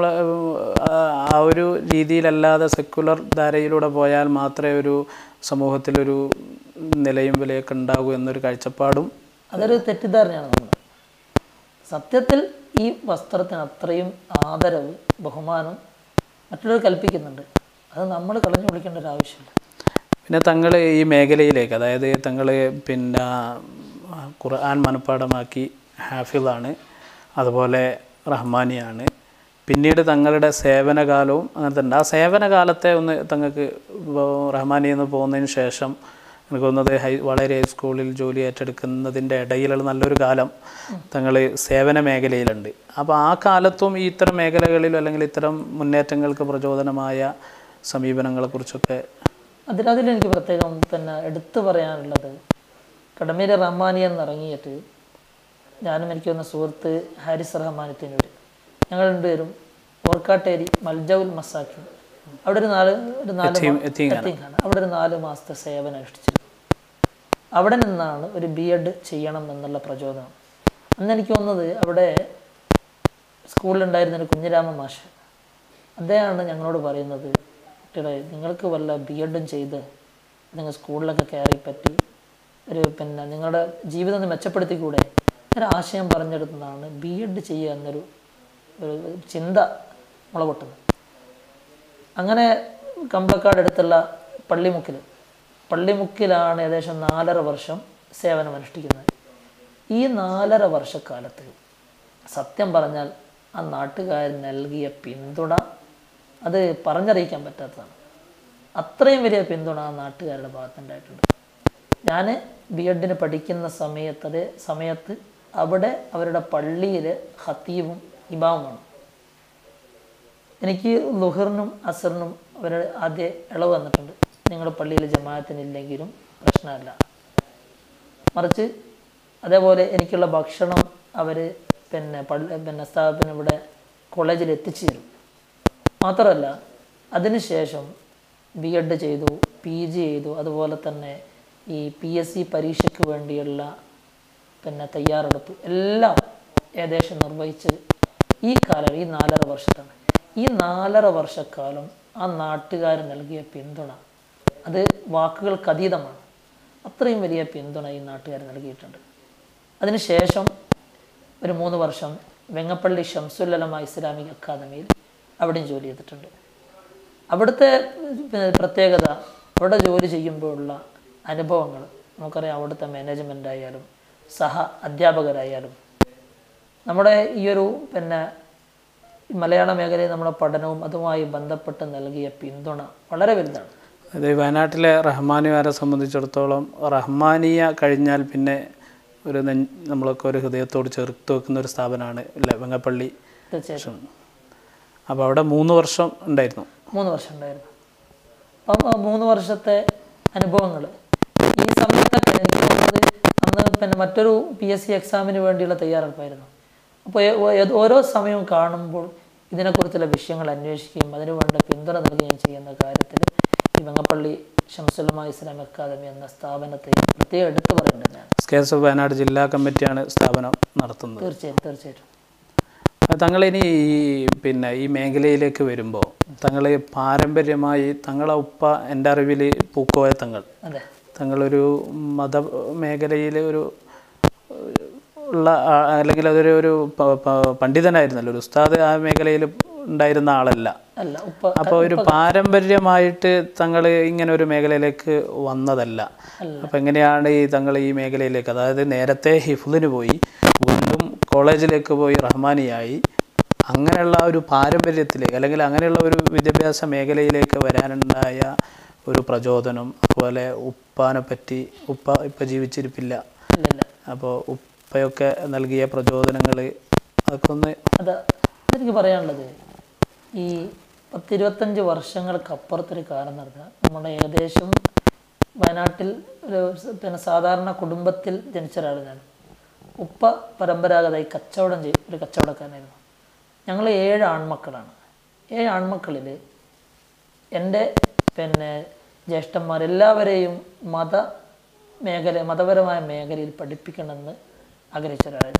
A: ആ ഒരു രീതിയിലല്ലാതെ സെക്കുലർ ധാരയിലൂടെ പോയാൽ മാത്രമേ ഒരു സമൂഹത്തിലൊരു നിലയും വിലയൊക്കെ ഉണ്ടാകൂ എന്നൊരു കാഴ്ചപ്പാടും
B: അതൊരു തെറ്റിദ്ധാരണയാണ് നമ്മൾ സത്യത്തിൽ ഈ വസ്ത്രത്തിന് അത്രയും ആദരവ് ബഹുമാനം മറ്റുള്ളവർ കൽപ്പിക്കുന്നുണ്ട് അത് നമ്മൾ കളഞ്ഞു വിളിക്കേണ്ട ഒരു ആവശ്യമില്ല
A: പിന്നെ തങ്ങൾ ഈ മേഖലയിലേക്ക് അതായത് തങ്ങൾ പിന്നെ ഖുർആൻ മനഃപ്പാടമാക്കി ഹാഫിളാണ് അതുപോലെ റഹ്മാനിയാണ് പിന്നീട് തങ്ങളുടെ സേവനകാലവും അങ്ങനെ തന്നെ ആ സേവനകാലത്തെ ഒന്ന് തങ്ങൾക്ക് റഹ്മാനിയിൽ നിന്ന് പോകുന്നതിന് ശേഷം എനിക്ക് തോന്നുന്നത് ഹൈ വളരെ ഹൈസ്കൂളിൽ ജോലി ഏറ്റെടുക്കുന്നതിൻ്റെ ഇടയിലുള്ള നല്ലൊരു കാലം തങ്ങൾ സേവന മേഖലയിലുണ്ട് അപ്പോൾ ആ കാലത്തും ഈ ഇത്തരം മേഖലകളിൽ അല്ലെങ്കിൽ ഇത്തരം മുന്നേറ്റങ്ങൾക്ക് പ്രചോദനമായ സമീപനങ്ങളെക്കുറിച്ചൊക്കെ
B: അതിലതിൽ എനിക്ക് പ്രത്യേകം പിന്നെ എടുത്തു പറയാനുള്ളത് കടമേരി റഹ്മാനി എന്നിറങ്ങിയിട്ട് ഞാനും എനിക്ക് വന്ന സുഹൃത്ത് ഹാരിസ് റഹ്മാനത്തിനൂർ ഞങ്ങൾ രണ്ടുപേരും ഓർക്കാട്ടേരി മൽജൗൽ മസാക്കി അവിടെ ഒരു നാല് ഒരു നാല് മാ-
A: എത്തിങ്ങാന.
B: എത്തിങ്ങാന. അവിടെ ഒരു നാല് മാസത്തെ സേവനം അനുഷ്ഠിച്ചിരുന്നു അവിടെ നിന്നാണ് ഒരു ബി എഡ് ചെയ്യണം എന്നുള്ള പ്രചോദനം അന്ന് എനിക്ക് തോന്നുന്നത് അവിടെ സ്കൂളിലുണ്ടായിരുന്ന ഒരു കുഞ്ഞിരാമ മാഷ് അദ്ദേഹമാണ് ഞങ്ങളോട് പറയുന്നത് കുട്ടികളെ നിങ്ങൾക്ക് വല്ല ബി എഡും ചെയ്ത് നിങ്ങൾ സ്കൂളിലൊക്കെ കയറി പറ്റി ഒരു പിന്നെ നിങ്ങളുടെ ജീവിതം ഒന്ന് മെച്ചപ്പെടുത്തിക്കൂടെ ഒരു ആശയം പറഞ്ഞെടുത്തതാണ് ബി എഡ് ചെയ്യുക എന്നൊരു ഒരു ചിന്ത മുളപൊട്ടുന്നത് അങ്ങനെ കമ്പക്കാട് അടുത്തുള്ള പള്ളിമുക്കിൽ പള്ളിമുക്കിലാണ് ഏകദേശം നാലര വർഷം സേവനം അനുഷ്ഠിക്കുന്നത് ഈ നാലര വർഷക്കാലത്ത് സത്യം പറഞ്ഞാൽ ആ നാട്ടുകാർ നൽകിയ പിന്തുണ അത് പറഞ്ഞറിയിക്കാൻ പറ്റാത്തതാണ് അത്രയും വലിയ പിന്തുണ ആ നാട്ടുകാരുടെ ഭാഗത്തുണ്ടായിട്ടുണ്ട് ഞാൻ ബി എഡിന് പഠിക്കുന്ന സമയത്ത് അതേ സമയത്ത് അവിടെ അവരുടെ പള്ളിയിൽ ഹത്തീബും ഇമാമുമാണ് എനിക്ക് ലുഹറിനും അസറിനും അവരുടെ ആദ്യ ഇളവ് വന്നിട്ടുണ്ട് നിങ്ങളുടെ പള്ളിയിൽ ജമാഅത്തിനില്ലെങ്കിലും പ്രശ്നമല്ല മറിച്ച് അതേപോലെ എനിക്കുള്ള ഭക്ഷണം അവർ പിന്നെ പള്ളി പിന്നെ സ്ഥാപനം ഇവിടെ കോളേജിൽ എത്തിച്ചു തരും മാത്രമല്ല അതിനുശേഷം ബി എഡ് ചെയ്തു പി ജി ചെയ്തു അതുപോലെ തന്നെ ഈ പി എസ് സി പരീക്ഷയ്ക്ക് വേണ്ടിയുള്ള പിന്നെ തയ്യാറെടുപ്പ് എല്ലാം ഏകദേശം നിർവഹിച്ച് ഈ കാലം ഈ നാലര വർഷത്താണ് ഈ നാലര വർഷക്കാലം ആ നാട്ടുകാർ നൽകിയ പിന്തുണ അത് വാക്കുകൾക്ക് അതീതമാണ് അത്രയും വലിയ പിന്തുണ ഈ നാട്ടുകാർ നൽകിയിട്ടുണ്ട് അതിനുശേഷം ഒരു മൂന്ന് വർഷം വെങ്ങപ്പള്ളി ഷംസുല്ലമ ഇസ്ലാമിക് അക്കാദമിയിൽ അവിടെയും ജോലി ചെയ്തിട്ടുണ്ട് അവിടുത്തെ പിന്നെ പ്രത്യേകത അവിടെ ജോലി ചെയ്യുമ്പോഴുള്ള അനുഭവങ്ങൾ നമുക്കറിയാം അവിടുത്തെ മാനേജ്മെൻ്റ് ആയാലും സഹ അധ്യാപകരായാലും നമ്മുടെ ഈ ഒരു പിന്നെ ഈ മലയാള മേഖലയിൽ നമ്മുടെ പഠനവും അതുമായി ബന്ധപ്പെട്ട് നൽകിയ പിന്തുണ വളരെ വലുതാണ്
A: അത് വയനാട്ടിലെ റഹ്മാനിമാരെ സംബന്ധിച്ചിടത്തോളം റഹ്മാനിയ കഴിഞ്ഞാൽ പിന്നെ ഒരു നെഞ്ച് നമ്മളൊക്കെ ഒരു ഹൃദയത്തോട് ചേർത്ത് വെക്കുന്ന ഒരു സ്ഥാപനമാണ് അല്ലേ വെങ്ങപ്പള്ളി
B: തീർച്ചയായിട്ടും
A: അപ്പോൾ അവിടെ മൂന്ന് വർഷം ഉണ്ടായിരുന്നു
B: മൂന്ന് വർഷം ഉണ്ടായിരുന്നു അപ്പം ആ മൂന്ന് വർഷത്തെ അനുഭവങ്ങൾ ഈ സമയത്തൊക്കെ എനിക്ക് തോന്നുന്നത് അന്ന് പിന്നെ മറ്റൊരു പി എസ് സി എക്സാമിന് വേണ്ടിയുള്ള തയ്യാറെടുപ്പായിരുന്നു അപ്പോൾ ഏ- ഓ- ഏത് ഓരോ സമയവും കാണുമ്പോൾ ഇതിനെക്കുറിച്ചുള്ള വിഷയങ്ങൾ അന്വേഷിക്കുകയും അതിനു വേണ്ട പിന്തുണ നൽകുകയും ചെയ്യുന്ന കാര്യത്തിൽ ഈ വെങ്ങപ്പള്ളി ഷംസുലമ ഇസ്ലാം അക്കാദമി എന്ന സ്ഥാപനത്തെ പ്രത്യേകം എടുത്തു പറയേണ്ടതാണ്
A: കെ എസ് എഫ് വയനാട് ജില്ലാ കമ്മിറ്റിയാണ് സ്ഥാപനം നടത്തുന്നത്
B: തീർച്ചയായും തീർച്ചയായിട്ടും
A: തങ്ങളിനി ഈ പിന്നെ ഈ മേഖലയിലേക്ക് വരുമ്പോൾ തങ്ങൾ പാരമ്പര്യമായി തങ്ങളെ ഉപ്പ എൻ്റെ അറിവിൽ പൂക്കോയ തങ്ങൾ
B: അതെ
A: തങ്ങളൊരു മത മേഖലയിൽ ഒരു ഉള്ള ആ- അല്ലെങ്കിൽ അതൊരു ഒരു പ- പ- പണ്ഡിതനായിരുന്നല്ലോ ഒരു ഉസ്താദ് ആ മേഖലയിൽ ഉണ്ടായിരുന്ന ആളല്ല
B: അല്ല ഉപ്പ
A: അപ്പോൾ ഒരു പാരമ്പര്യമായിട്ട് തങ്ങൾ ഇങ്ങനെ ഒരു മേഖലയിലേക്ക് വന്നതല്ല അപ്പോൾ എങ്ങനെയാണ് ഈ തങ്ങൾ ഈ മേഖലയിലേക്ക് അതായത് നേരത്തെ ഹിഫ്ലിന് പോയി വീണ്ടും കോളേജിലേക്ക് പോയി റഹ്മാനിയായി അങ്ങനെയുള്ള ഒരു പാരമ്പര്യത്തിലേക്ക് അല്ലെങ്കിൽ അങ്ങനെയുള്ള ഒരു വിദ്യാഭ്യാസ മേഖലയിലേക്ക് വരാനുണ്ടായ ഒരു പ്രചോദനം അതുപോലെ ഉപ്പാനെ പറ്റി ഉപ്പ ഇപ്പം ജീവിച്ചിരിപ്പില്ല
B: ഇല്ല ഇല്ല
A: അപ്പോൾ ഉപ്പയൊക്കെ നൽകിയ പ്രചോദനങ്ങൾ അതൊക്കെ ഒന്ന്
B: അതാ എനിക്ക് പറയാനുള്ളത് ഈ പത്തിരുപത്തഞ്ച് വർഷങ്ങൾക്കപ്പുറത്തൊരു കാലം നടത്തുക നമ്മുടെ ഏകദേശം വയനാട്ടിൽ ഒരു സ- പിന്നെ സാധാരണ കുടുംബത്തിൽ ജനിച്ച ഒരാൾ ഞാൻ ഉപ്പ പരമ്പരാഗതമായി കച്ചവടം ചെയ്യും ഒരു കച്ചവടക്കാരനായിരുന്നു ഞങ്ങൾ ഏഴ് ആൺമക്കളാണ് ഏഴ് ആൺമക്കളിൽ എൻ്റെ പിന്നെ ജ്യേഷ്ഠന്മാർ എല്ലാവരെയും മത മേഖല മതപരമായ മേഖലയിൽ പഠിപ്പിക്കണമെന്ന് ആഗ്രഹിച്ച ഒരാളായിരുന്നു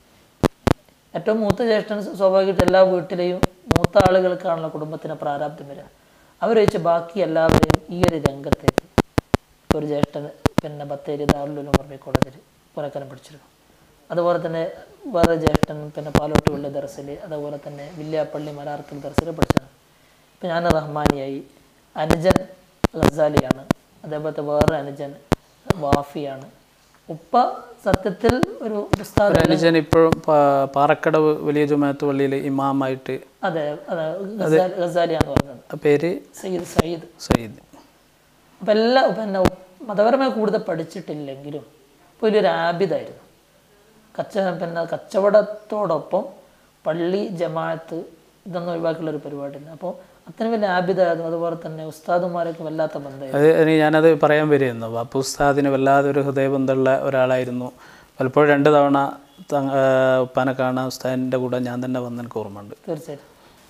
B: ഏറ്റവും മൂത്ത ജ്യേഷ്ഠൻ സ്വാഭാവികമായിട്ട് എല്ലാ വീട്ടിലെയും മൂത്ത ആളുകൾക്കാണല്ലോ കുടുംബത്തിന് പ്രാരാബ്ദം വരിക അവർ വെച്ച് ബാക്കി എല്ലാവരെയും ഈ ഒരു രംഗത്തേക്ക് ഇപ്പോൾ ഒരു ജ്യേഷ്ഠൻ പിന്നെ ബത്തേരി ദാറുലും പറഞ്ഞ കോളേജിൽ പുരക്കരം പഠിച്ചിരുന്നു അതുപോലെ തന്നെ വേറെ ജ്യേഷ്ഠൻ പിന്നെ പാലോട്ട് വെള്ളി ദർസിൽ അതുപോലെ തന്നെ വില്യാപ്പള്ളി മലാർത്തിൽ ദർസിൽ പഠിച്ചതാണ് ഇപ്പം ഞാൻ റഹ്മാനിയായി അനുജൻ ഗസാലിയാണ് അതേപോലത്തെ വേറെ അനുജൻ വാഫിയാണ് ഉപ്പ സത്യത്തിൽ ഒരു ഉസ്താദ്
A: അനുജൻ ഇപ്പോഴും പാ- പാറക്കടവ് വലിയ ജുമാത്ത് പള്ളിയിൽ ഇമാമായിട്ട്
B: അതെ അതെ ഗസാലി ഗസാലിയാന്ന് പറഞ്ഞത്
A: ആ പേര്
B: സയ്യിദ് സയ്യിദ്
A: സയ്യിദ്
B: അപ്പം എല്ലാ പിന്നെ ഉപ്പ മതപരമായി കൂടുതൽ പഠിച്ചിട്ടില്ലെങ്കിലും വലിയൊരു ആബിദായിരുന്നു കച്ച പിന്നെ കച്ചവടത്തോടൊപ്പം പള്ളി ജമാഅത്ത് ഇതൊന്നും ഒഴിവാക്കിയുള്ള ഒരു പരിപാടിയില്ല അപ്പോൾ അത്രയും വലിയ ആബിദായിരുന്നു അതുപോലെ തന്നെ ഉസ്താദുമാരൊക്കെ വല്ലാത്ത ബന്ധമായിരുന്നു
A: അത് ഇനി ഞാനത് പറയാൻ വരുന്നു ബാപ്പു ഉസ്താദിന് വല്ലാതെ ഒരു ഹൃദയബന്ധമുള്ള ഒരാളായിരുന്നു പലപ്പോഴും രണ്ട് തവണ തങ്ങ- ആ, ഉപ്പാനെ കാണാൻ ഉസ്താദിൻ്റെ കൂടെ ഞാൻ തന്നെ വന്ന് എനിക്ക് ഓർമ്മയുണ്ട്
B: തീർച്ചയായിട്ടും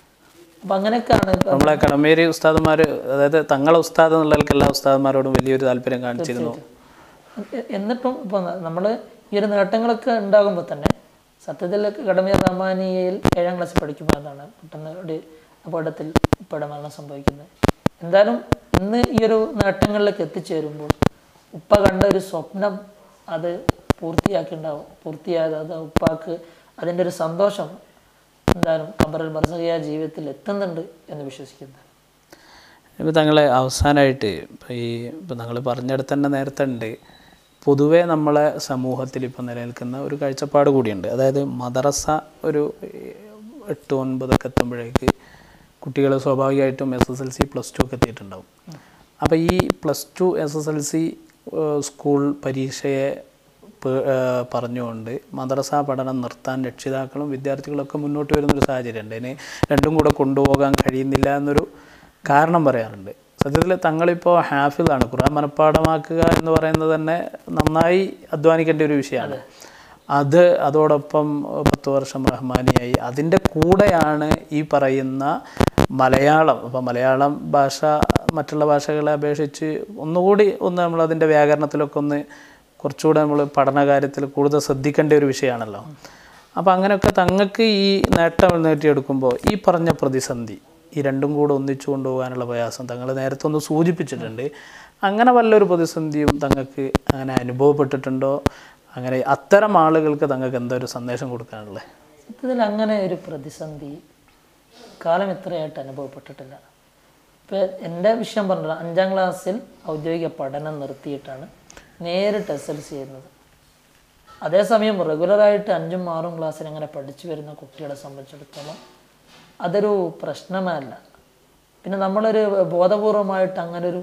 B: അപ്പം അങ്ങനെയൊക്കെയാണ് ഇപ്പം
A: നമ്മളെ കടമേരി ഉസ്താദന്മാർ അതായത് തങ്ങളെ ഉസ്താദ് എന്നുള്ളവർക്ക് എല്ലാ ഉസ്താദന്മാരോടും വലിയൊരു താല്പര്യം കാണിച്ചിരുന്നു
B: എ- എന്നിട്ടും ഇപ്പോൾ നമ്മൾ ഈ ഒരു നേട്ടങ്ങളൊക്കെ ഉണ്ടാകുമ്പോൾ തന്നെ സത്യത്തിൽ കടമീർ റഹ്മാനിയയിൽ ഏഴാം ക്ലാസ്സിൽ പഠിക്കുമ്പോഴാണ് പെട്ടെന്ന് ഒരു അപകടത്തിൽ ഉപ്പയുടെ മരണം സംഭവിക്കുന്നത് എന്തായാലും ഇന്ന് ഈ ഒരു നേട്ടങ്ങളിലേക്ക് എത്തിച്ചേരുമ്പോൾ ഉപ്പ കണ്ട ഒരു സ്വപ്നം അത് പൂർത്തിയാക്കിണ്ടാവും പൂർത്തിയായത് അത് ഉപ്പാക്ക് അതിൻ്റെ ഒരു സന്തോഷം എന്തായാലും കബറൽ ബർസകിയ ജീവിതത്തിൽ എത്തുന്നുണ്ട് എന്ന് വിശ്വസിക്കുന്നത്
A: ഇപ്പോൾ തങ്ങളെ അവസാനമായിട്ട് ഇപ്പോൾ ഈ ഇപ്പോൾ തങ്ങൾ പറഞ്ഞിടത്ത് തന്നെ നേരത്തെ ഉണ്ട് പൊതുവേ നമ്മളെ സമൂഹത്തിൽ ഇപ്പോൾ നിലനിൽക്കുന്ന ഒരു കാഴ്ചപ്പാട് കൂടിയുണ്ട് അതായത് മദ്രസ ഒരു ഏഹ്, എട്ട് ഒൻപതൊക്കെ എത്തുമ്പോഴേക്ക് കുട്ടികൾ സ്വാഭാവികമായിട്ടും S S L C plus two ഒക്കെ എത്തിയിട്ടുണ്ടാവും അപ്പോൾ ഈ plus two S S L C school പരീക്ഷയെ പേ- ഏഹ് പറഞ്ഞുകൊണ്ട് മദ്രസ പഠനം നിർത്താൻ രക്ഷിതാക്കളും വിദ്യാർത്ഥികളൊക്കെ മുന്നോട്ട് വരുന്നൊരു സാഹചര്യമുണ്ട് അതിന് രണ്ടും കൂടെ കൊണ്ടുപോകാൻ കഴിയുന്നില്ല എന്നൊരു കാരണം പറയാറുണ്ട് സത്യത്തിൽ തങ്ങളിപ്പോൾ ഹാഫിളാണ് ഖുർആൻ മനഃപ്പാടമാക്കുക എന്ന് പറയുന്നത് തന്നെ നന്നായി അധ്വാനിക്കേണ്ട ഒരു വിഷയമാണ് അത് അതോടൊപ്പം പത്ത് വർഷം റഹ്മാനിയായി അതിൻ്റെ കൂടെയാണ് ഈ പറയുന്ന മലയാളം അപ്പോൾ മലയാളം ഭാഷ മറ്റുള്ള ഭാഷകളെ അപേക്ഷിച്ച് ഒന്നുകൂടി ഒന്ന് നമ്മൾ അതിൻ്റെ വ്യാകരണത്തിലൊക്കെ ഒന്ന് കുറച്ചുകൂടെ നമ്മൾ പഠന കാര്യത്തിൽ കൂടുതൽ ശ്രദ്ധിക്കേണ്ട ഒരു വിഷയമാണല്ലോ അപ്പോൾ അങ്ങനെയൊക്കെ തങ്ങൾക്ക് ഈ നേട്ടം നേടിയെടുക്കുമ്പോൾ ഈ പറഞ്ഞ പ്രതിസന്ധി ഈ രണ്ടും കൂടെ ഒന്നിച്ചു കൊണ്ടുപോകാനുള്ള പ്രയാസം തങ്ങൾ നേരത്തെ ഒന്ന് സൂചിപ്പിച്ചിട്ടുണ്ട് അങ്ങനെ വല്ലൊരു പ്രതിസന്ധിയും തങ്ങൾക്ക് അങ്ങനെ അനുഭവപ്പെട്ടിട്ടുണ്ടോ അങ്ങനെ അത്തരം ആളുകൾക്ക് തങ്ങൾക്ക് എന്താ ഒരു സന്ദേശം കൊടുക്കാനുള്ളത്
B: സത്യത്തിൽ അങ്ങനെ ഒരു പ്രതിസന്ധി കാലം ഇത്രയായിട്ട് അനുഭവപ്പെട്ടിട്ടില്ല ഇപ്പോൾ എൻ്റെ വിഷയം പറഞ്ഞത് അഞ്ചാം ക്ലാസ്സിൽ ഔദ്യോഗിക പഠനം നിർത്തിയിട്ടാണ് നേരിട്ട് എസ് എൽ സി ചെയ്യുന്നത് അതേസമയം റെഗുലറായിട്ട് അഞ്ചും ആറും ക്ലാസ്സിൽ അങ്ങനെ പഠിച്ചു വരുന്ന കുട്ടികളെ സംബന്ധിച്ചിടത്തോളം അതൊരു പ്രശ്നമേ അല്ല പിന്നെ നമ്മളൊരു ബോധപൂർവമായിട്ട് അങ്ങനെ ഒരു